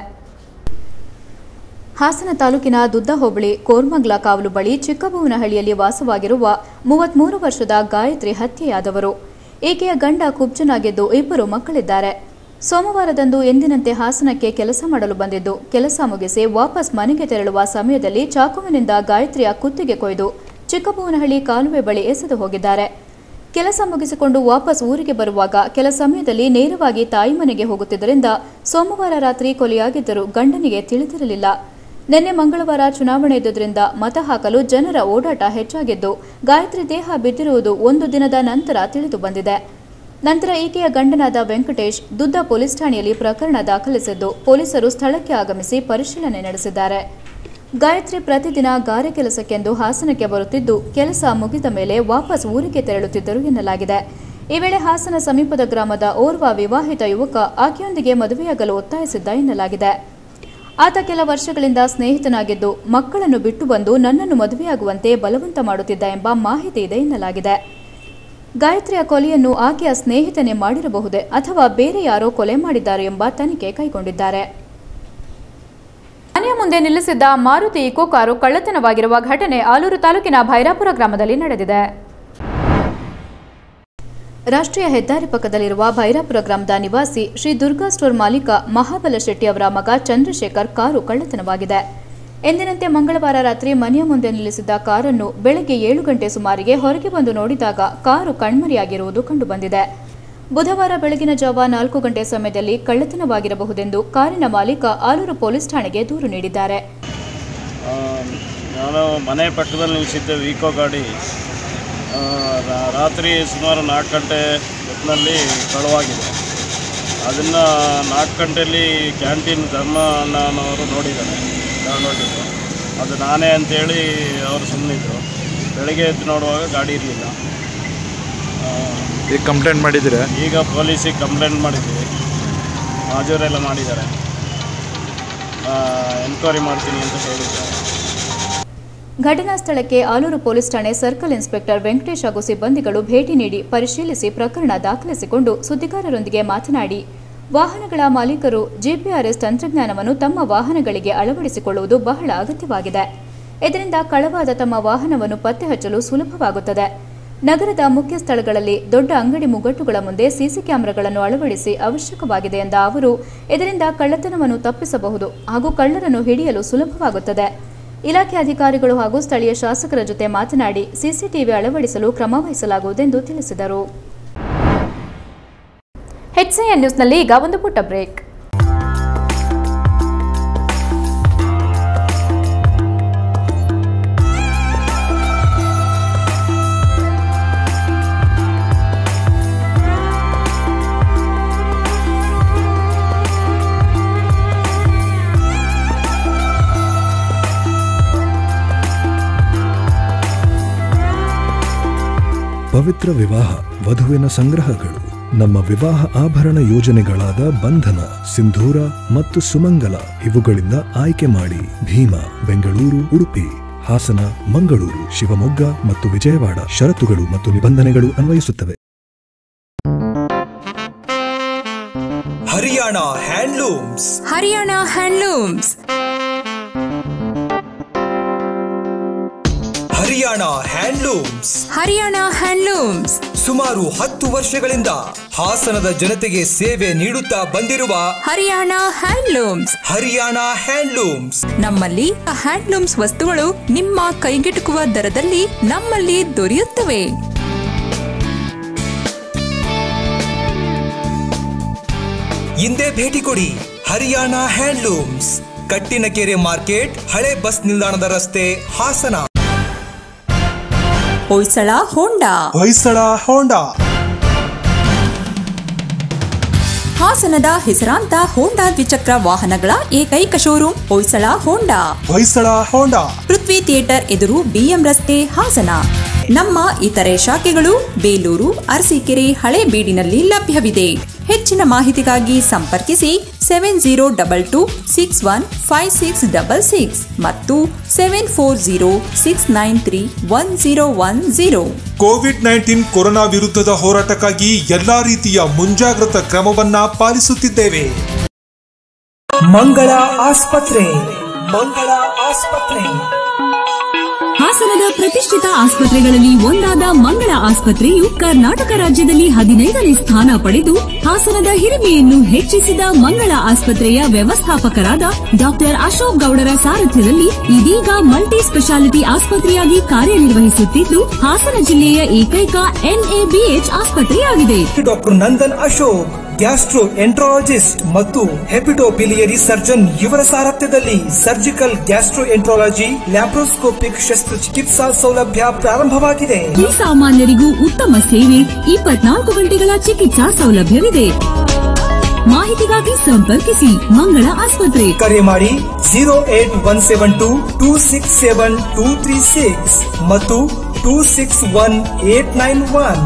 ಹಾಸನ ತಾಲೂಕಿನ ದುದ್ದ ಹೋಬಳಿ ಕೋರ್ಮಂಗ್ಲ ಕಾವಲು ಬಳಿ ಚಿಕ್ಕಬೂವನಹಳ್ಳಿಯಲ್ಲಿ ವಾಸವಾಗಿರುವ ಮೂವತ್ಮೂರು ವರ್ಷದ ಗಾಯತ್ರಿ ಹತ್ಯೆಯಾದವರು ಈಕೆಯ ಗಂಡ ಕುಬ್ಜನಾಗಿದ್ದು ಇಬ್ಬರು ಮಕ್ಕಳಿದ್ದಾರೆ ಸೋಮವಾರದಂದು ಎಂದಿನಂತೆ ಹಾಸನಕ್ಕೆ ಕೆಲಸ ಮಾಡಲು ಬಂದಿದ್ದು ಕೆಲಸ ಮುಗಿಸಿ ವಾಪಸ್ ಮನೆಗೆ ತೆರಳುವ ಸಮಯದಲ್ಲಿ ಚಾಕುವಿನಿಂದ ಗಾಯತ್ರಿಯ ಕುತ್ತಿಗೆ ಕೊಯ್ದು ಚಿಕ್ಕಬೂವನಹಳ್ಳಿ ಕಾಲುವೆ ಬಳಿ ಎಸೆದು ಹೋಗಿದ್ದಾರೆ ಕೆಲಸ ಮುಗಿಸಿಕೊಂಡು ವಾಪಸ್ ಊರಿಗೆ ಬರುವಾಗ ಕೆಲ ಸಮಯದಲ್ಲಿ ನೇರವಾಗಿ ತಾಯಿ ಮನೆಗೆ ಹೋಗುತ್ತಿದ್ದರಿಂದ ಸೋಮವಾರ ರಾತ್ರಿ ಕೊಲೆಯಾಗಿದ್ದರೂ ಗಂಡನಿಗೆ ತಿಳಿದಿರಲಿಲ್ಲ ನಿನ್ನೆ ಮಂಗಳವಾರ ಚುನಾವಣೆ ಇದ್ದುದರಿಂದ ಮತ ಹಾಕಲು ಜನರ ಓಡಾಟ ಹೆಚ್ಚಾಗಿದ್ದು ಗಾಯತ್ರಿ ದೇಹ ಬಿದ್ದಿರುವುದು ಒಂದು ದಿನದ ನಂತರ ತಿಳಿದು ಬಂದಿದೆ ನಂತರ ಈಕೆಯ ಗಂಡನಾದ ವೆಂಕಟೇಶ್ ದುದ್ದ ಪೊಲೀಸ್ ಠಾಣೆಯಲ್ಲಿ ಪ್ರಕರಣ ದಾಖಲಿಸಿದ್ದು ಪೊಲೀಸರು ಸ್ಥಳಕ್ಕೆ ಆಗಮಿಸಿ ಪರಿಶೀಲನೆ ನಡೆಸಿದ್ದಾರೆ ಗಾಯತ್ರಿ ಪ್ರತಿದಿನ ಗಾರೆ ಕೆಲಸಕ್ಕೆಂದು ಹಾಸನಕ್ಕೆ ಬರುತ್ತಿದ್ದು ಕೆಲಸ ಮುಗಿದ ಮೇಲೆ ವಾಪಸ್ ಊರಿಗೆ ತೆರಳುತ್ತಿದ್ದರು ಎನ್ನಲಾಗಿದೆ ಈ ವೇಳೆ ಹಾಸನ ಸಮೀಪದ ಗ್ರಾಮದ ಓರ್ವ ವಿವಾಹಿತ ಯುವಕ ಆಕೆಯೊಂದಿಗೆ ಮದುವೆಯಾಗಲು ಒತ್ತಾಯಿಸಿದ್ದ ಎನ್ನಲಾಗಿದೆ ಆತ ಕೆಲ ವರ್ಷಗಳಿಂದ ಸ್ನೇಹಿತನಾಗಿದ್ದು ಮಕ್ಕಳನ್ನು ಬಿಟ್ಟು ಬಂದು ನನ್ನನ್ನು ಮದುವೆಯಾಗುವಂತೆ ಬಲವಂತ ಮಾಡುತ್ತಿದ್ದ ಎಂಬ ಮಾಹಿತಿ ಇದೆ ಎನ್ನಲಾಗಿದೆ ಗಾಯತ್ರಿಯ ಕೊಲೆಯನ್ನು ಆಕೆಯ ಸ್ನೇಹಿತನೇ ಮಾಡಿರಬಹುದೇ ಅಥವಾ ಬೇರೆ ಯಾರೋ ಕೊಲೆ ಮಾಡಿದ್ದಾರೆ ಎಂಬ ತನಿಖೆ ಕೈಗೊಂಡಿದ್ದಾರೆ ಮನೆಯ ಮುಂದೆ ನಿಲ್ಲಿಸಿದ್ದ ಮಾರುತಿ ಇಕೋ ಕಾರು ಕಳ್ಳತನವಾಗಿರುವ ಘಟನೆ ಆಲೂರು ತಾಲೂಕಿನ ಭೈರಾಪುರ ಗ್ರಾಮದಲ್ಲಿ ನಡೆದಿದೆ ರಾಷ್ಟ್ರೀಯ ಹೆದ್ದಾರಿ ಪಕ್ಕದಲ್ಲಿರುವ ಭೈರಾಪುರ ಗ್ರಾಮದ ನಿವಾಸಿ ಶ್ರೀ ದುರ್ಗಾ ಸ್ಟೋರ್ ಮಾಲೀಕ ಮಹಾಬಲ ಶೆಟ್ಟಿ ಅವರ ಮಗ ಚಂದ್ರಶೇಖರ್ ಕಾರು ಕಳ್ಳತನವಾಗಿದೆ ಎಂದಿನಂತೆ ಮಂಗಳವಾರ ರಾತ್ರಿ ಮನೆಯ ಮುಂದೆ ನಿಲ್ಲಿಸಿದ್ದ ಕಾರನ್ನು ಬೆಳಗ್ಗೆ ಏಳು ಗಂಟೆ ಸುಮಾರಿಗೆ ಹೊರಗೆ ಬಂದು ನೋಡಿದಾಗ ಕಾರು ಕಣ್ಮರೆಯಾಗಿರುವುದು ಕಂಡುಬಂದಿದೆ ಬುಧವಾರ ಬೆಳಗಿನ ಜಾವ ನಾಲ್ಕು ಗಂಟೆ ಸಮಯದಲ್ಲಿ ಕಳ್ಳತನವಾಗಿರಬಹುದೆಂದು ಕಾರಿನ ಮಾಲೀಕ ಆಲೂರು ಪೊಲೀಸ್ ಠಾಣೆಗೆ ದೂರು ನೀಡಿದ್ದಾರೆ ಆ, ನಾನು ಮನೆ ಪಕ್ಕದಲ್ಲಿ ನಿಲ್ಲಿಸಿದ್ದೆ ವೀಕೋ ಗಾಡಿ ಆ, ರಾ- ರಾತ್ರಿ ಸುಮಾರು ನಾಲ್ಕು ಗಂಟೆ ಹೊತ್ತಿನಲ್ಲಿ ಕಳುವಾಗಿದೆ ಅದನ್ನು ನಾಲ್ಕು ಗಂಟೆಯಲ್ಲಿ ಕ್ಯಾಂಟೀನ್ ಧರ್ಮ ಅಣ್ಣನವರು ನೋಡಿದ್ದಾರೆ ತಗೊಂಡೋಗಿದ್ದು ಅದು ನಾನೇ ಅಂತೇಳಿ ಅವರು ಸುಮ್ಮನಿದ್ರು ಬೆಳಗ್ಗೆ ಎದ್ದು ನೋಡುವಾಗ ಗಾಡಿ ಇರಲಿಲ್ಲ ಈಗ ಕಂಪ್ಲೇಂಟ್ ಮಾಡಿದ್ದೀರಾ ಈಗ ಪೊಲೀಸಿಗೆ ಕಂಪ್ಲೇಂಟ್ ಮಾಡಿದ್ದೀವಿ ಹಾಜರೆಲ್ಲ ಮಾಡಿದ್ದಾರೆ ಎನ್ಕ್ವೈರಿ ಮಾಡ್ತೀನಿ ಅಂತ ಹೇಳಿದ್ದಾರೆ ಘಟನಾ ಸ್ಥಳಕ್ಕೆ ಆಲೂರು ಪೊಲೀಸ್ ಠಾಣೆ ಸರ್ಕಲ್ ಇನ್ಸ್ಪೆಕ್ಟರ್ ವೆಂಕಟೇಶ್ ಹಾಗೂ ಸಿಬ್ಬಂದಿಗಳು ಭೇಟಿ ನೀಡಿ ಪರಿಶೀಲಿಸಿ ಪ್ರಕರಣ ದಾಖಲಿಸಿಕೊಂಡು ಸುದ್ದಿಗಾರರೊಂದಿಗೆ ಮಾತನಾಡಿ ವಾಹನಗಳ ಮಾಲೀಕರು ಜಿಪಿಆರ್ಎಸ್ ತಂತ್ರಜ್ಞಾನವನ್ನು ತಮ್ಮ ವಾಹನಗಳಿಗೆ ಅಳವಡಿಸಿಕೊಳ್ಳುವುದು ಬಹಳ ಅಗತ್ಯವಾಗಿದೆ ಇದರಿಂದ ಕಳವಾದ ತಮ್ಮ ವಾಹನವನ್ನು ಪತ್ತೆ ಹಚ್ಚಲು ಸುಲಭವಾಗುತ್ತದೆ ನಗರದ ಮುಖ್ಯ ಸ್ಥಳಗಳಲ್ಲಿ ದೊಡ್ಡ ಅಂಗಡಿ ಮುಗ್ಗಟ್ಟುಗಳ ಮುಂದೆ ಸಿಸಿ ಕ್ಯಾಮೆರಾಗಳನ್ನು ಅಳವಡಿಸಿ ಅವಶ್ಯಕವಾಗಿದೆ ಎಂದ ಅವರು ಇದರಿಂದ ಕಳ್ಳತನವನ್ನು ತಪ್ಪಿಸಬಹುದು ಹಾಗೂ ಕಳ್ಳರನ್ನು ಹಿಡಿಯಲು ಸುಲಭವಾಗುತ್ತದೆ ಇಲಾಖೆ ಅಧಿಕಾರಿಗಳು ಹಾಗೂ ಸ್ಥಳೀಯ ಶಾಸಕರ ಜೊತೆ ಮಾತನಾಡಿ ಸಿಸಿಟಿವಿ ಅಳವಡಿಸಲು ಕ್ರಮ ವಹಿಸಲಾಗುವುದೆಂದು ತಿಳಿಸಿದರು ಹೆಚ್ಸಿಎನ್ ನ್ಯೂಸ್ನಲ್ಲಿ ಈಗ ಒಂದು ಪುಟ್ಟ ಬ್ರೇಕ್ ಪವಿತ್ರ ವಿವಾಹ ವಧುವಿನ ಸಂಗ್ರಹಗಳು ನಮ್ಮ ವಿವಾಹ ಆಭರಣ ಯೋಜನೆಗಳಾದ ಬಂಧನ ಸಿಂಧೂರ ಮತ್ತು ಸುಮಂಗಲ ಇವುಗಳಿಂದ ಆಯ್ಕೆ ಮಾಡಿ ಭೀಮಾ ಬೆಂಗಳೂರು ಉಡುಪಿ ಹಾಸನ ಮಂಗಳೂರು ಶಿವಮೊಗ್ಗ ಮತ್ತು ವಿಜಯವಾಡ ಷರತ್ತುಗಳು ಮತ್ತು ನಿಬಂಧನೆಗಳು ಅನ್ವಯಿಸುತ್ತವೆ Haryana handlooms Haryana handlooms Haryana handlooms Haryana handlooms ಸುಮಾರು ಹತ್ತು ವರ್ಷಗಳಿಂದ ಹಾಸನದ ಜನತೆಗೆ ಸೇವೆ ನೀಡುತ್ತಾ ಬಂದಿರುವ ಹರಿಯಾಣ ಹ್ಯಾಂಡ್ಲೂಮ್ಸ್ ಹರಿಯಾಣ ಹ್ಯಾಂಡ್ಲೂಮ್ಸ್ ನಮ್ಮಲ್ಲಿ ಹ್ಯಾಂಡ್ಲೂಮ್ಸ್ ವಸ್ತುಗಳು ನಿಮ್ಮ ಕೈಗೆಟುಕುವ ದರದಲ್ಲಿ ನಮ್ಮಲ್ಲಿ ದೊರೆಯುತ್ತವೆ ಹಿಂದೆ ಭೇಟಿ ಕೊಡಿ ಹರಿಯಾಣ ಹ್ಯಾಂಡ್ಲೂಮ್ಸ್ ಕಟ್ಟಿನಕೆರೆ ಮಾರ್ಕೆಟ್ ಹಳೆ ಬಸ್ ನಿಲ್ದಾಣದ ರಸ್ತೆ ಹಾಸನ ಹೊಯ್ಸಳ ಹೋಂಡಾ ಹೊಯ್ಸಳ ಹೋಂಡಾ ಹಾಸನದ ಹೆಸರಾಂತ ಹೋಂಡಾ ದ್ವಿಚಕ್ರ ವಾಹನಗಳ ಏಕೈಕ showroom Hoysala Honda Hoysala Honda Prithvi theatre ಎದುರು ಬಿಎಂ ರಸ್ತೆ ಹಾಸನ ನಮ್ಮ ಇತರೆ ಶಾಖೆಗಳು ಬೇಲೂರು ಅರಸೀಕೆರೆ ಹಳೆ ಬೀಡಿನಲ್ಲಿ ಲಭ್ಯವಿದೆ ಹೆಚ್ಚಿನ ಮಾಹಿತಿಗಾಗಿ ಸಂಪರ್ಕಿಸಿ seven zero double two six one five six double six ಮತ್ತು seven four zero six nine three one zero one zero COVID nineteen corona ವಿರುದ್ಧದ ಹೋರಾಟಕ್ಕಾಗಿ ಎಲ್ಲಾ ರೀತಿಯ ಮುಂಜಾಗ್ರತಾ ಕ್ರಮವನ್ನ ಪಾಲಿಸುತ್ತಿದ್ದೇವೆ ಮಂಗಳ ಆಸ್ಪತ್ರೆ ಮಂಗಳ ಆಸ್ಪತ್ರೆ ಹಾಸನದ ಪ್ರತಿಷ್ಠಿತ ಆಸ್ಪತ್ರೆಗಳಲ್ಲಿ ಒಂದಾದ ಮಂಗಳ ಆಸ್ಪತ್ರೆಯು ಕರ್ನಾಟಕ ರಾಜ್ಯದಲ್ಲಿ ಹದಿನೈದನೇ ಸ್ಥಾನ ಪಡೆದು ಹಾಸನದ ಹಿರಿಮೆಯನ್ನು ಹೆಚ್ಚಿಸಿದ ಮಂಗಳ ಆಸ್ಪತ್ರೆಯ ವ್ಯವಸ್ಥಾಪಕರಾದ ಡಾಕ್ಟರ್ ಅಶೋಕ್ ಗೌಡರ ಸಾರಥ್ಯದಲ್ಲಿ ಇದೀಗ ಮಲ್ಟಿ ಸ್ಪೆಷಾಲಿಟಿ ಆಸ್ಪತ್ರೆಯಾಗಿ ಕಾರ್ಯನಿರ್ವಹಿಸುತ್ತಿದ್ದು ಹಾಸನ ಜಿಲ್ಲೆಯ ಏಕೈಕ ಎನ್ಎಬಿಎಚ್ ಆಸ್ಪತ್ರೆಯಾಗಿದೆ doctor Nandan Ashok gastroenterologist ಮತ್ತು ಹೆಪಿಟೋಬಿಲಿಯರಿ ಸರ್ಜನ್ ಇವರ ಸಾರಥ್ಯದಲ್ಲಿ ಸರ್ಜಿಕಲ್ ಗ್ಯಾಸ್ಟ್ರೋ ಎಂಟ್ರಾಲಜಿ ಲ್ಯಾಪ್ರೋಸ್ಕೋಪಿಕ್ ಶಸ್ತ್ರಚಿಕಿತ್ಸಾ ಸೌಲಭ್ಯ ಪ್ರಾರಂಭವಾಗಿದೆ ಈ ಸಾಮಾನ್ಯರಿಗೂ ಉತ್ತಮ ಸೇವೆ ಇಪ್ಪತ್ನಾಲ್ಕು ಗಂಟೆಗಳ ಚಿಕಿತ್ಸಾ ಸೌಲಭ್ಯವಿದೆ ಮಾಹಿತಿಗಾಗಿ ಸಂಪರ್ಕಿಸಿ ಮಂಗಳ ಆಸ್ಪತ್ರೆ ಕರೆ ಮಾಡಿ zero eight one seven two two six seven two three six ಮತ್ತು two six one eight nine one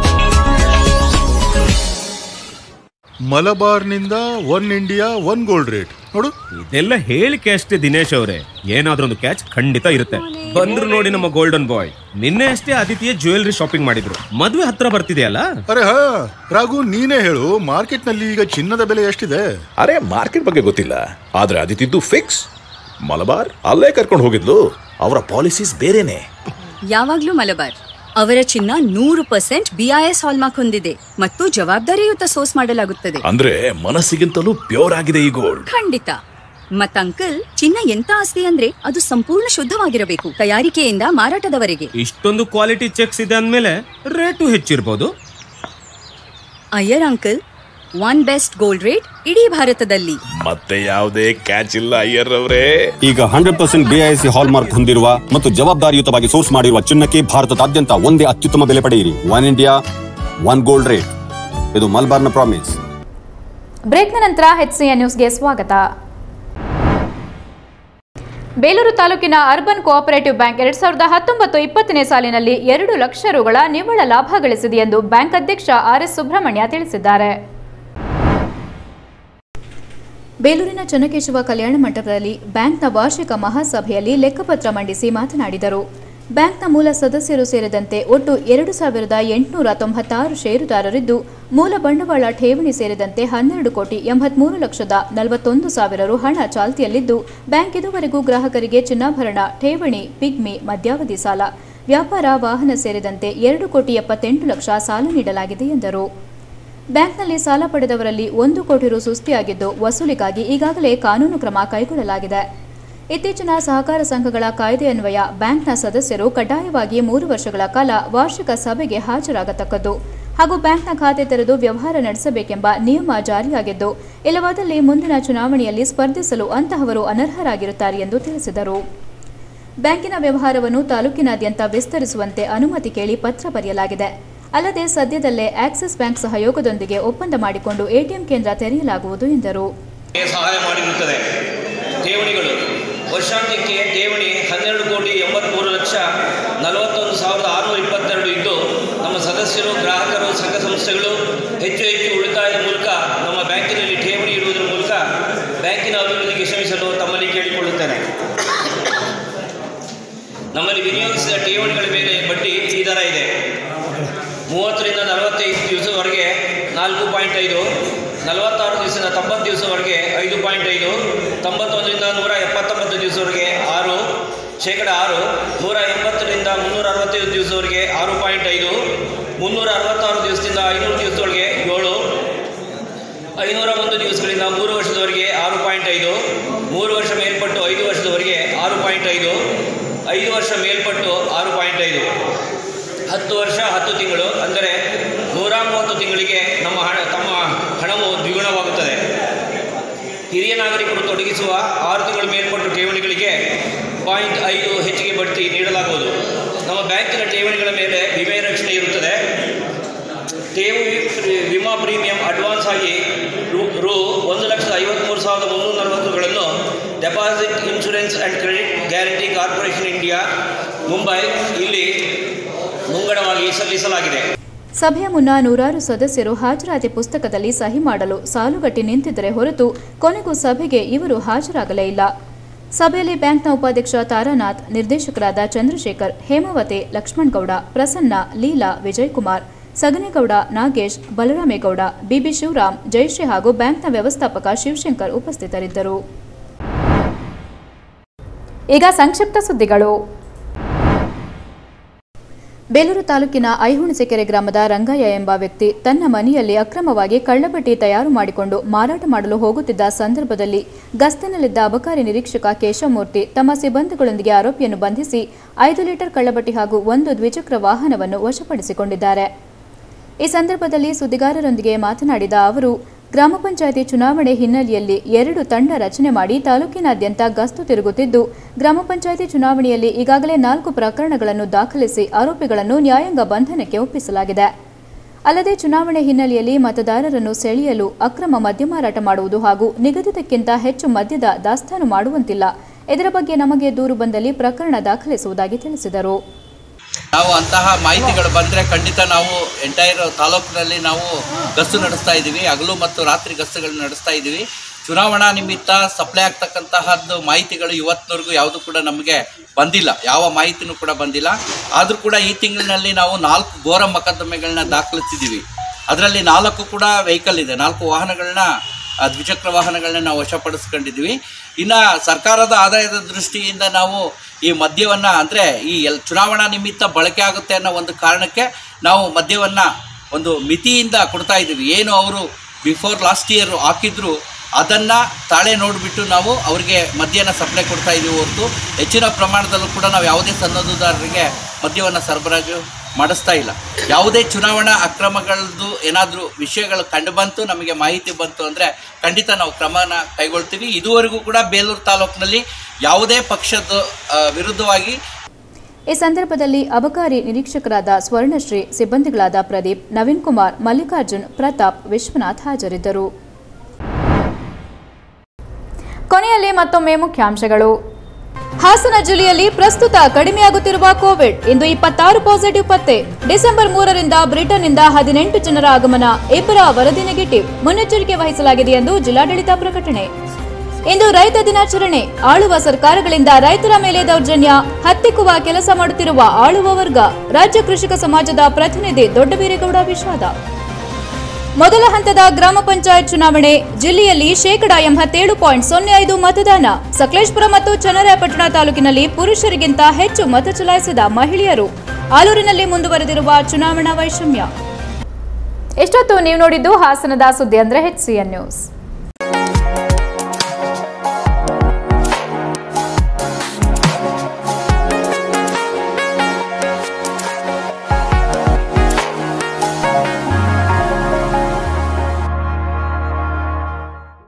ಮಲಬಾರ್ನಿಂದ one India one gold rate ನೋಡು ಇದೆಲ್ಲ ಹೇಳಿಕೆ ಅಷ್ಟೇ ದಿನೇಶ್ ಅವರೇ ಏನಾದ್ರೂ ಒಂದು ಕ್ಯಾಚ್ ಖಂಡಿತ ಇರುತ್ತೆ ಬಂದ್ರು ನೋಡಿ ನಮ್ಮ ಗೋಲ್ಡನ್ ಬಾಯ್ ನಿನ್ನೆ ಅಷ್ಟೇ ಆದಿತ್ಯ ಜ್ಯುವೆಲ್ರಿ ಶಾಪಿಂಗ್ ಮಾಡಿದ್ರು ಮದುವೆ ಹತ್ರ ಬರ್ತಿದೆಯಲ್ಲ ಅರೆ ಹಾ ರಾಘು ನೀನೇ ಹೇಳು ಮಾರ್ಕೆಟ್ ನಲ್ಲಿ ಈಗ ಚಿನ್ನದ ಬೆಲೆ ಎಷ್ಟಿದೆ ಅರೆ ಮಾರ್ಕೆಟ್ ಬಗ್ಗೆ ಗೊತ್ತಿಲ್ಲ ಆದ್ರೆ ಅದಿತಿದ್ದು ಫಿಕ್ಸ್ ಮಲಬಾರ್ ಅಲ್ಲೇ ಕರ್ಕೊಂಡು ಹೋಗಿದ್ಲು ಅವರ ಪಾಲಿಸೀಸ್ ಬೇರೆನೆ ಯಾವಾಗ್ಲೂ ಮಲಬಾರ್ ಅವರ ಚಿನ್ನ ನೂರು ಪರ್ಸೆಂಟ್ ಬಿಐಎಸ್ ಹಾಲ್ಮಾರ್ಕ್ ಹೊಂದಿದೆ ಮತ್ತು ಜವಾಬ್ದಾರಿಯುತ ಸೋರ್ಸ್ ಮಾಡಲಾಗುತ್ತದೆ ಅಂದ್ರೆ ಮನಸ್ಸಿಗಿಂತಲೂ ಪ್ಯೂರ್ ಆಗಿದೆ ಈ ಗೋಲ್ಡ್ ಖಂಡಿತ ಮತ್ ಅಂಕಲ್ ಚಿನ್ನ ಎಂತ ಆಸ್ತಿ ಅಂದ್ರೆ ಅದು ಸಂಪೂರ್ಣ ಶುದ್ಧವಾಗಿರಬೇಕು ತಯಾರಿಕೆಯಿಂದ ಮಾರಾಟದವರೆಗೆ ಇಷ್ಟೊಂದು ಕ್ವಾಲಿಟಿ ಚೆಕ್ಸ್ ಇದೆ ಅಂದ್ಮೇಲೆ ರೇಟು ಹೆಚ್ಚಿರ್ಬೋದು Iyer uncle one best gold rate ಇಡೀ ಭಾರತದಲ್ಲಿ ಮತ್ತೆ ಯಾವುದೇ ಕ್ಯಾಚ್ ಇಲ್ಲ ಅಯ್ಯರ್ ಅವರೇ ಈಗ ಹಂಡ್ರೆಡ್ ಪರ್ಸೆಂಟ್ ಬಿಐಎಸ್ಸಿ ಹಾಲ್ಮಾರ್ಕ್ ಹೊಂದಿರುವ ಮತ್ತು ಜವಾಬ್ದಾರಿಯುತವಾಗಿ ಸೋರ್ಸ್ ಮಾಡಿರುವ ಚಿನ್ನಕ್ಕೆ ಭಾರತದಾದ್ಯಂತ ಒಂದೇ ಅತ್ಯುತ್ತಮ ಬೆಲೆ ಪಡೆಯಿರಿ one India one gold rate ಇದು ಮಲ್ಬಾರ್ನ ಪ್ರಾಮಿಸ್ ಬ್ರೇಕ್ನ ನಂತರ ಎಚ್ಸಿಎನ್ ನ್ಯೂಸ್ಗೆ ಸ್ವಾಗತ ಬೇಲೂರು ತಾಲೂಕಿನ ಅರ್ಬನ್ ಕೋಆಪರೇಟಿವ್ ಬ್ಯಾಂಕ್ ಎರಡ್ ಸಾವಿರದ ಹತ್ತೊಂಬತ್ತು ಇಪ್ಪತ್ತನೇ ಸಾಲಿನಲ್ಲಿ ಎರಡು ಲಕ್ಷ ರುಗಳ ನಿವ್ವಳ ಲಾಭ ಗಳಿಸಿದೆ ಎಂದು ಬ್ಯಾಂಕ್ ಅಧ್ಯಕ್ಷ ಆರ್ಎಸ್ ಸುಬ್ರಹ್ಮಣ್ಯ ತಿಳಿಸಿದ್ದಾರೆ ಬೇಲೂರಿನ ಚನ್ನಕೇಶವ ಕಲ್ಯಾಣ ಮಂಟಪದಲ್ಲಿ ಬ್ಯಾಂಕ್ನ ವಾರ್ಷಿಕ ಮಹಾಸಭೆಯಲ್ಲಿ ಲೆಕ್ಕಪತ್ರ ಮಂಡಿಸಿ ಮಾತನಾಡಿದರು ಬ್ಯಾಂಕ್ನ ಮೂಲ ಸದಸ್ಯರು ಸೇರಿದಂತೆ ಒಟ್ಟು ಎರಡು ಸಾವಿರದ ಎಂಟುನೂರ ತೊಂಬತ್ತಾರು ಷೇರುದಾರರಿದ್ದು ಮೂಲ ಬಂಡವಾಳ ಠೇವಣಿ ಸೇರಿದಂತೆ ಹನ್ನೆರಡು ಕೋಟಿ ಎಂಬತ್ಮೂರು ಲಕ್ಷದ ನಲವತ್ತೊಂದು ಸಾವಿರ ರು ಹಣ ಚಾಲ್ತಿಯಲ್ಲಿದ್ದು ಬ್ಯಾಂಕ್ ಇದುವರೆಗೂ ಗ್ರಾಹಕರಿಗೆ ಚಿನ್ನಾಭರಣ ಠೇವಣಿ ಪಿಗ್ಮಿ ಮಧ್ಯಾವಧಿ ಸಾಲ ವ್ಯಾಪಾರ ವಾಹನ ಸೇರಿದಂತೆ ಎರಡು ಕೋಟಿ ಎಪ್ಪತ್ತೆಂಟು ಲಕ್ಷ ಸಾಲ ನೀಡಲಾಗಿದೆ ಎಂದರು ಬ್ಯಾಂಕ್ನಲ್ಲಿ ಸಾಲ ಪಡೆದವರಲ್ಲಿ ಒಂದು ಕೋಟಿ ರು ಸುಸ್ತಿಯಾಗಿದ್ದು ವಸೂಲಿಗಾಗಿ ಈಗಾಗಲೇ ಕಾನೂನು ಕ್ರಮ ಕೈಗೊಳ್ಳಲಾಗಿದೆ ಇತ್ತೀಚಿನ ಸಹಕಾರ ಸಂಘಗಳ ಕಾಯ್ದೆಯನ್ವಯ ಬ್ಯಾಂಕ್ನ ಸದಸ್ಯರು ಕಡ್ಡಾಯವಾಗಿ ಮೂರು ವರ್ಷಗಳ ಕಾಲ ವಾರ್ಷಿಕ ಸಭೆಗೆ ಹಾಜರಾಗತಕ್ಕದ್ದು ಹಾಗೂ ಬ್ಯಾಂಕ್ನ ಖಾತೆ ತೆರೆದು ವ್ಯವಹಾರ ನಡೆಸಬೇಕೆಂಬ ನಿಯಮ ಜಾರಿಯಾಗಿದ್ದು ಇಲ್ಲವಾದಲ್ಲಿ ಮುಂದಿನ ಚುನಾವಣೆಯಲ್ಲಿ ಸ್ಪರ್ಧಿಸಲು ಅಂತಹವರು ಅನರ್ಹರಾಗಿರುತ್ತಾರೆ ಎಂದು ತಿಳಿಸಿದರು ಬ್ಯಾಂಕಿನ ವ್ಯವಹಾರವನ್ನು ತಾಲೂಕಿನಾದ್ಯಂತ ವಿಸ್ತರಿಸುವಂತೆ ಅನುಮತಿ ಕೇಳಿ ಪತ್ರ ಬರೆಯಲಾಗಿದೆ ಅಲ್ಲದೆ ಸದ್ಯದಲ್ಲೇ ಆಕ್ಸಿಸ್ ಬ್ಯಾಂಕ್ ಸಹಯೋಗದೊಂದಿಗೆ ಒಪ್ಪಂದ ಮಾಡಿಕೊಂಡು ಎಟಿಎಂ ಕೇಂದ್ರ ತೆರೆಯಲಾಗುವುದು ಎಂದರು ಸಹಾಯ ಮಾಡಿರುತ್ತದೆ ಠೇವಣಿಗಳು ವರ್ಷಾಂತ್ಯಕ್ಕೆ ಠೇವಣಿ ಹನ್ನೆರಡು ಕೋಟಿ ಎಂಬತ್ತ್ಮೂರು ಲಕ್ಷ ನಲವತ್ತೊಂದು ಸಾವಿರದ ಆರುನೂರ ಇಪ್ಪತ್ತೆರಡು ಇದ್ದು ನಮ್ಮ ಸದಸ್ಯರು ಗ್ರಾಹಕರು ಸಂಘ ಸಂಸ್ಥೆಗಳು ಹೆಚ್ಚು ಹೆಚ್ಚು ಉಳಿತಾಯದ ಮೂಲಕ ನಮ್ಮ ಬ್ಯಾಂಕಿನಲ್ಲಿ ಠೇವಣಿ ಇಡುವುದರ ಮೂಲಕ ಬ್ಯಾಂಕಿನ ಅಭಿವೃದ್ಧಿಗೆ ಶ್ರಮಿಸಲು ತಮ್ಮಲ್ಲಿ ಕೇಳಿಕೊಳ್ಳುತ್ತೇನೆ ನಮ್ಮಲ್ಲಿ ವಿನಿಯೋಗಿಸಿದ ಠೇವಣಿಗಳ ಮೇಲೆ ಬಡ್ಡಿ ಈ ದರ ಇದೆ ಮೂವತ್ತರಿಂದ ನಲವತ್ತೈದು ದಿವಸದವರೆಗೆ ನಾಲ್ಕು ಪಾಯಿಂಟ್ ಐದು ನಲವತ್ತಾರು ದಿವಸದಿಂದ ತೊಂಬತ್ತು ದಿವಸವರೆಗೆ ಐದು ಪಾಯಿಂಟ್ ಐದು ತೊಂಬತ್ತೊಂದರಿಂದ ನೂರ ಎಪ್ಪತ್ತೊಂಬತ್ತು ದಿವಸವರೆಗೆ ಆರು ಶೇಕಡ ಆರು ನೂರ ಎಂಬತ್ತರಿಂದ ಮುನ್ನೂರ ಅರವತ್ತೈದು ದಿವಸವರೆಗೆ ಆರು ಪಾಯಿಂಟ್ ಐದು ಮುನ್ನೂರ ಅರವತ್ತಾರು ದಿವಸದಿಂದ ಐನೂರು ದಿವಸದೊಳಗೆ ಏಳು ಐನೂರ ಒಂದು ದಿವಸಗಳಿಂದ ಮೂರು ವರ್ಷದವರೆಗೆ ಆರು ಪಾಯಿಂಟ್ ಐದು ಮೂರು ವರ್ಷ ಮೇಲ್ಪಟ್ಟು ಐದು ವರ್ಷದವರೆಗೆ ಆರು ಪಾಯಿಂಟ್ ಐದು ಐದು ವರ್ಷ ಮೇಲ್ಪಟ್ಟು ಆರು ಪಾಯಿಂಟ್ ಐದು ಹತ್ತು ವರ್ಷ ಹತ್ತು ತಿಂಗಳು ಅಂದರೆ ನೂರ ಮೂವತ್ತು ತಿಂಗಳಿಗೆ ನಮ್ಮ ಹಣ ತಮ್ಮ ಹಣವು ದ್ವಿಗುಣವಾಗುತ್ತದೆ ಹಿರಿಯ ನಾಗರಿಕರು ತೊಡಗಿಸುವ ಆರು ತಿಂಗಳ ಮೇಲ್ಪಟ್ಟು ಠೇವಣಿಗಳಿಗೆ ಪಾಯಿಂಟ್ ಐದು ಹೆಚ್ಚಿಗೆ ಬಡ್ತಿ ನೀಡಲಾಗುವುದು ನಮ್ಮ ಬ್ಯಾಂಕಿನ ಠೇವಣಿಗಳ ಮೇಲೆ ವಿಮೆ ರಕ್ಷಣೆ ಇರುತ್ತದೆ ಠೇವು ವಿಮಾ ಪ್ರೀಮಿಯಂ ಅಡ್ವಾನ್ಸ್ ಆಗಿ ರು ರು ಒಂದು ಲಕ್ಷದ ಐವತ್ತ್ಮೂರು ಸಾವಿರದ ಮುನ್ನೂರ ನಲವತ್ತುಗಳನ್ನು deposit insurance and credit guarantee corporation India Mumbai ಇಲ್ಲಿ ಮುಂಗಡವಾಗಿ ಸಲ್ಲಿಸಲಾಗಿದೆ ಸಭೆಯ ಮುನ್ನ ನೂರಾರು ಸದಸ್ಯರು ಹಾಜರಾತಿ ಪುಸ್ತಕದಲ್ಲಿ ಸಹಿ ಮಾಡಲು ಸಾಲುಗಟ್ಟಿ ನಿಂತಿದ್ದರೆ ಹೊರತು ಕೊನೆಗೂ ಸಭೆಗೆ ಇವರು ಹಾಜರಾಗಲೇ ಇಲ್ಲ ಸಭೆಯಲ್ಲಿ ಬ್ಯಾಂಕ್ನ ಉಪಾಧ್ಯಕ್ಷ ತಾರಾನಾಥ್ ನಿರ್ದೇಶಕರಾದ ಚಂದ್ರಶೇಖರ್ ಹೇಮಾವತಿ ಲಕ್ಷ್ಮಣಗೌಡ ಪ್ರಸನ್ನ ಲೀಲಾ ವಿಜಯಕುಮಾರ್ ಸಗನೇಗೌಡ ನಾಗೇಶ್ ಬಲರಾಮೇಗೌಡ ಬಿಬಿ ಶಿವರಾಮ್ ಜಯಶ್ರೀ ಹಾಗೂ ಬ್ಯಾಂಕ್ನ ವ್ಯವಸ್ಥಾಪಕ ಶಿವಶಂಕರ್ ಉಪಸ್ಥಿತರಿದ್ದರು ಈಗ ಸಂಕ್ಷಿಪ್ತ ಸುದ್ದಿಗಳು ಬೇಲೂರು ತಾಲೂಕಿನ ಐಹುಣಸೆಕೆರೆ ಗ್ರಾಮದ ರಂಗಯ್ಯ ಎಂಬ ವ್ಯಕ್ತಿ ತನ್ನ ಮನೆಯಲ್ಲಿ ಅಕ್ರಮವಾಗಿ ಕಳ್ಳಬಟ್ಟಿ ತಯಾರು ಮಾಡಿಕೊಂಡು ಮಾರಾಟ ಮಾಡಲು ಹೋಗುತ್ತಿದ್ದ ಸಂದರ್ಭದಲ್ಲಿ ಗಸ್ತಿನಲ್ಲಿದ್ದ ಅಬಕಾರಿ ನಿರೀಕ್ಷಕ ಕೇಶವಮೂರ್ತಿ ತಮ್ಮ ಸಿಬ್ಬಂದಿಗಳೊಂದಿಗೆ ಆರೋಪಿಯನ್ನು ಬಂಧಿಸಿ ಐದು ಲೀಟರ್ ಕಳ್ಳಬಟ್ಟಿ ಹಾಗೂ ಒಂದು ದ್ವಿಚಕ್ರ ವಾಹನವನ್ನು ವಶಪಡಿಸಿಕೊಂಡಿದ್ದಾರೆ ಈ ಸಂದರ್ಭದಲ್ಲಿ ಸುದ್ದಿಗಾರರೊಂದಿಗೆ ಮಾತನಾಡಿದ ಅವರು ಗ್ರಾಮ ಪಂಚಾಯಿತಿ ಚುನಾವಣೆ ಹಿನ್ನೆಲೆಯಲ್ಲಿ ಎರಡು ತಂಡ ರಚನೆ ಮಾಡಿ ತಾಲೂಕಿನಾದ್ಯಂತ ಗಸ್ತು ತಿರುಗುತ್ತಿದ್ದು ಗ್ರಾಮ ಪಂಚಾಯಿತಿ ಚುನಾವಣೆಯಲ್ಲಿ ಈಗಾಗಲೇ ನಾಲ್ಕು ಪ್ರಕರಣಗಳನ್ನು ದಾಖಲಿಸಿ ಆರೋಪಿಗಳನ್ನು ನ್ಯಾಯಾಂಗ ಬಂಧನಕ್ಕೆ ಒಪ್ಪಿಸಲಾಗಿದೆ ಅಲ್ಲದೆ ಚುನಾವಣೆ ಹಿನ್ನೆಲೆಯಲ್ಲಿ ಮತದಾರರನ್ನು ಸೆಳೆಯಲು ಅಕ್ರಮ ಮದ್ಯ ಮಾರಾಟ ಮಾಡುವುದು ಹಾಗೂ ನಿಗದಿತಕ್ಕಿಂತ ಹೆಚ್ಚು ಮದ್ಯದ ದಾಸ್ತಾನು ಮಾಡುವಂತಿಲ್ಲ ಇದರ ಬಗ್ಗೆ ನಮಗೆ ದೂರು ಬಂದಲ್ಲಿ ಪ್ರಕರಣ ದಾಖಲಿಸುವುದಾಗಿ ತಿಳಿಸಿದರು ನಾವು ಅಂತಹ ಮಾಹಿತಿಗಳು ಬಂದರೆ ಖಂಡಿತ ನಾವು ಎಂಟೈರ್ ತಾಲೂಕಿನಲ್ಲಿ ನಾವು ಗಸ್ತು ನಡೆಸ್ತಾ ಇದ್ದೀವಿ ಹಗಲು ಮತ್ತು ರಾತ್ರಿ ಗಸ್ತುಗಳು ನಡೆಸ್ತಾ ಇದ್ದೀವಿ ಚುನಾವಣಾ ನಿಮಿತ್ತ ಸಪ್ಲೈ ಆಗ್ತಕ್ಕಂತಹದ್ದು ಮಾಹಿತಿಗಳು ಇವತ್ತಿನವರೆಗೂ ಯಾವುದು ಕೂಡ ನಮಗೆ ಬಂದಿಲ್ಲ ಯಾವ ಮಾಹಿತಿನೂ ಕೂಡ ಬಂದಿಲ್ಲ ಆದರೂ ಕೂಡ ಈ ತಿಂಗಳಿನಲ್ಲಿ ನಾವು ನಾಲ್ಕು ಘೋರ ಮೊಕದ್ದಮೆಗಳನ್ನ ದಾಖಲಿಸಿದ್ದೀವಿ ಅದರಲ್ಲಿ ನಾಲ್ಕು ಕೂಡ ವೆಹಿಕಲ್ ಇದೆ ನಾಲ್ಕು ವಾಹನಗಳನ್ನ ಆ, ದ್ವಿಚಕ್ರ ವಾಹನಗಳನ್ನ ನಾವು ವಶಪಡಿಸ್ಕೊಂಡಿದ್ದೀವಿ ಇನ್ನು ಸರ್ಕಾರದ ಆದಾಯದ ದೃಷ್ಟಿಯಿಂದ ನಾವು ಈ ಮದ್ಯವನ್ನು ಅಂದರೆ ಈ ಎಲ್ ಚುನಾವಣಾ ನಿಮಿತ್ತ ಬಳಕೆ ಆಗುತ್ತೆ ಅನ್ನೋ ಒಂದು ಕಾರಣಕ್ಕೆ ನಾವು ಮದ್ಯವನ್ನು ಒಂದು ಮಿತಿಯಿಂದ ಕೊಡ್ತಾ ಇದ್ದೀವಿ ಏನು ಅವರು ಬಿಫೋರ್ ಲಾಸ್ಟ್ ಇಯರ್ ಹಾಕಿದ್ರು ಅದನ್ನು ತಾಳೆ ನೋಡಿಬಿಟ್ಟು ನಾವು ಅವರಿಗೆ ಮದ್ಯನ ಸಪ್ಲೈ ಕೊಡ್ತಾ ಇದ್ದೀವಿ ಹೊರತು ಹೆಚ್ಚಿನ ಪ್ರಮಾಣದಲ್ಲೂ ಕೂಡ ನಾವು ಯಾವುದೇ ಸನ್ನದುದಾರರಿಗೆ ಮದ್ಯವನ್ನು ಸರಬರಾಜು ಮಾಡಿಸ್ತಾ ಇಲ್ಲ ಯಾವುದೇ ಚುನಾವಣಾ ಅಕ್ರಮಗಳದ್ದು ಏನಾದರೂ ವಿಷಯಗಳು ಕಂಡು ಬಂತು ನಮಗೆ ಮಾಹಿತಿ ಬಂತು ಅಂದರೆ ಖಂಡಿತ ನಾವು ಕ್ರಮನ ಕೈಗೊಳ್ತೀವಿ ಇದುವರೆಗೂ ಕೂಡ ಬೇಲೂರು ತಾಲೂಕಿನಲ್ಲಿ ಯಾವುದೇ ಪಕ್ಷದ ಆ, ವಿರುದ್ಧವಾಗಿ ಈ ಸಂದರ್ಭದಲ್ಲಿ ಅಬಕಾರಿ ನಿರೀಕ್ಷಕರಾದ ಸ್ವರ್ಣಶ್ರೀ ಸಿಬ್ಬಂದಿಗಳಾದ ಪ್ರದೀಪ್ ನವೀನ್ ಕುಮಾರ್ ಮಲ್ಲಿಕಾರ್ಜುನ್ ಪ್ರತಾಪ್ ವಿಶ್ವನಾಥ್ ಹಾಜರಿದ್ದರು ಕೊನೆಯಲ್ಲಿ ಮತ್ತೊಮ್ಮೆ ಮುಖ್ಯಾಂಶಗಳು ಹಾಸನ ಜಿಲ್ಲೆಯಲ್ಲಿ ಪ್ರಸ್ತುತ ಕಡಿಮೆಯಾಗುತ್ತಿರುವ ಕೋವಿಡ್ ಇಂದು ಇಪ್ಪತ್ತಾರು ಪಾಸಿಟಿವ್ ಪತ್ತೆ ಡಿಸೆಂಬರ್ ಮೂರರಿಂದ ಬ್ರಿಟನ್ನಿಂದ ಹದಿನೆಂಟು ಜನರ ಆಗಮನ ಇಬ್ಬರ ವರದಿ ನೆಗೆಟಿವ್ ಮುನ್ನೆಚ್ಚರಿಕೆ ವಹಿಸಲಾಗಿದೆ ಎಂದು ಜಿಲ್ಲಾಡಳಿತ ಪ್ರಕಟಣೆ ಇಂದು ರೈತ ದಿನಾಚರಣೆ ಆಳುವ ಸರ್ಕಾರಗಳಿಂದ ರೈತರ ಮೇಲೆ ದೌರ್ಜನ್ಯ ಹತ್ತಿಕ್ಕುವ ಕೆಲಸ ಮಾಡುತ್ತಿರುವ ಆಳುವ ವರ್ಗ ರಾಜ್ಯ ಕೃಷಿಕ ಸಮಾಜದ ಪ್ರತಿನಿಧಿ ದೊಡ್ಡಬೀರೇಗೌಡ ವಿಷಾದ ಮೊದಲ ಹಂತದ ಗ್ರಾಮ ಪಂಚಾಯತ್ ಚುನಾವಣೆ ಜಿಲ್ಲೆಯಲ್ಲಿ ಶೇಕಡಾ ಎಂಬತ್ತೇಳು ಪಾಯಿಂಟ್ ಸೊನ್ನೆ ಐದು ಮತದಾನ ಸಕಲೇಶ್ಪುರ ಮತ್ತು ಚನ್ನರಾಯಪಟ್ಟಣ ತಾಲೂಕಿನಲ್ಲಿ ಪುರುಷರಿಗಿಂತ ಹೆಚ್ಚು ಮತ ಚಲಾಯಿಸಿದ ಮಹಿಳೆಯರು ಆಲೂರಿನಲ್ಲಿ ಮುಂದುವರೆದಿರುವ ಚುನಾವಣಾ ವೈಷಮ್ಯ ಎಷ್ಟೊತ್ತು ನೀವು ನೋಡಿದ್ದು ಹಾಸನದ ಸುದ್ದಿ ಅಂದ್ರೆ ಎಚ್ ನ್ಯೂಸ್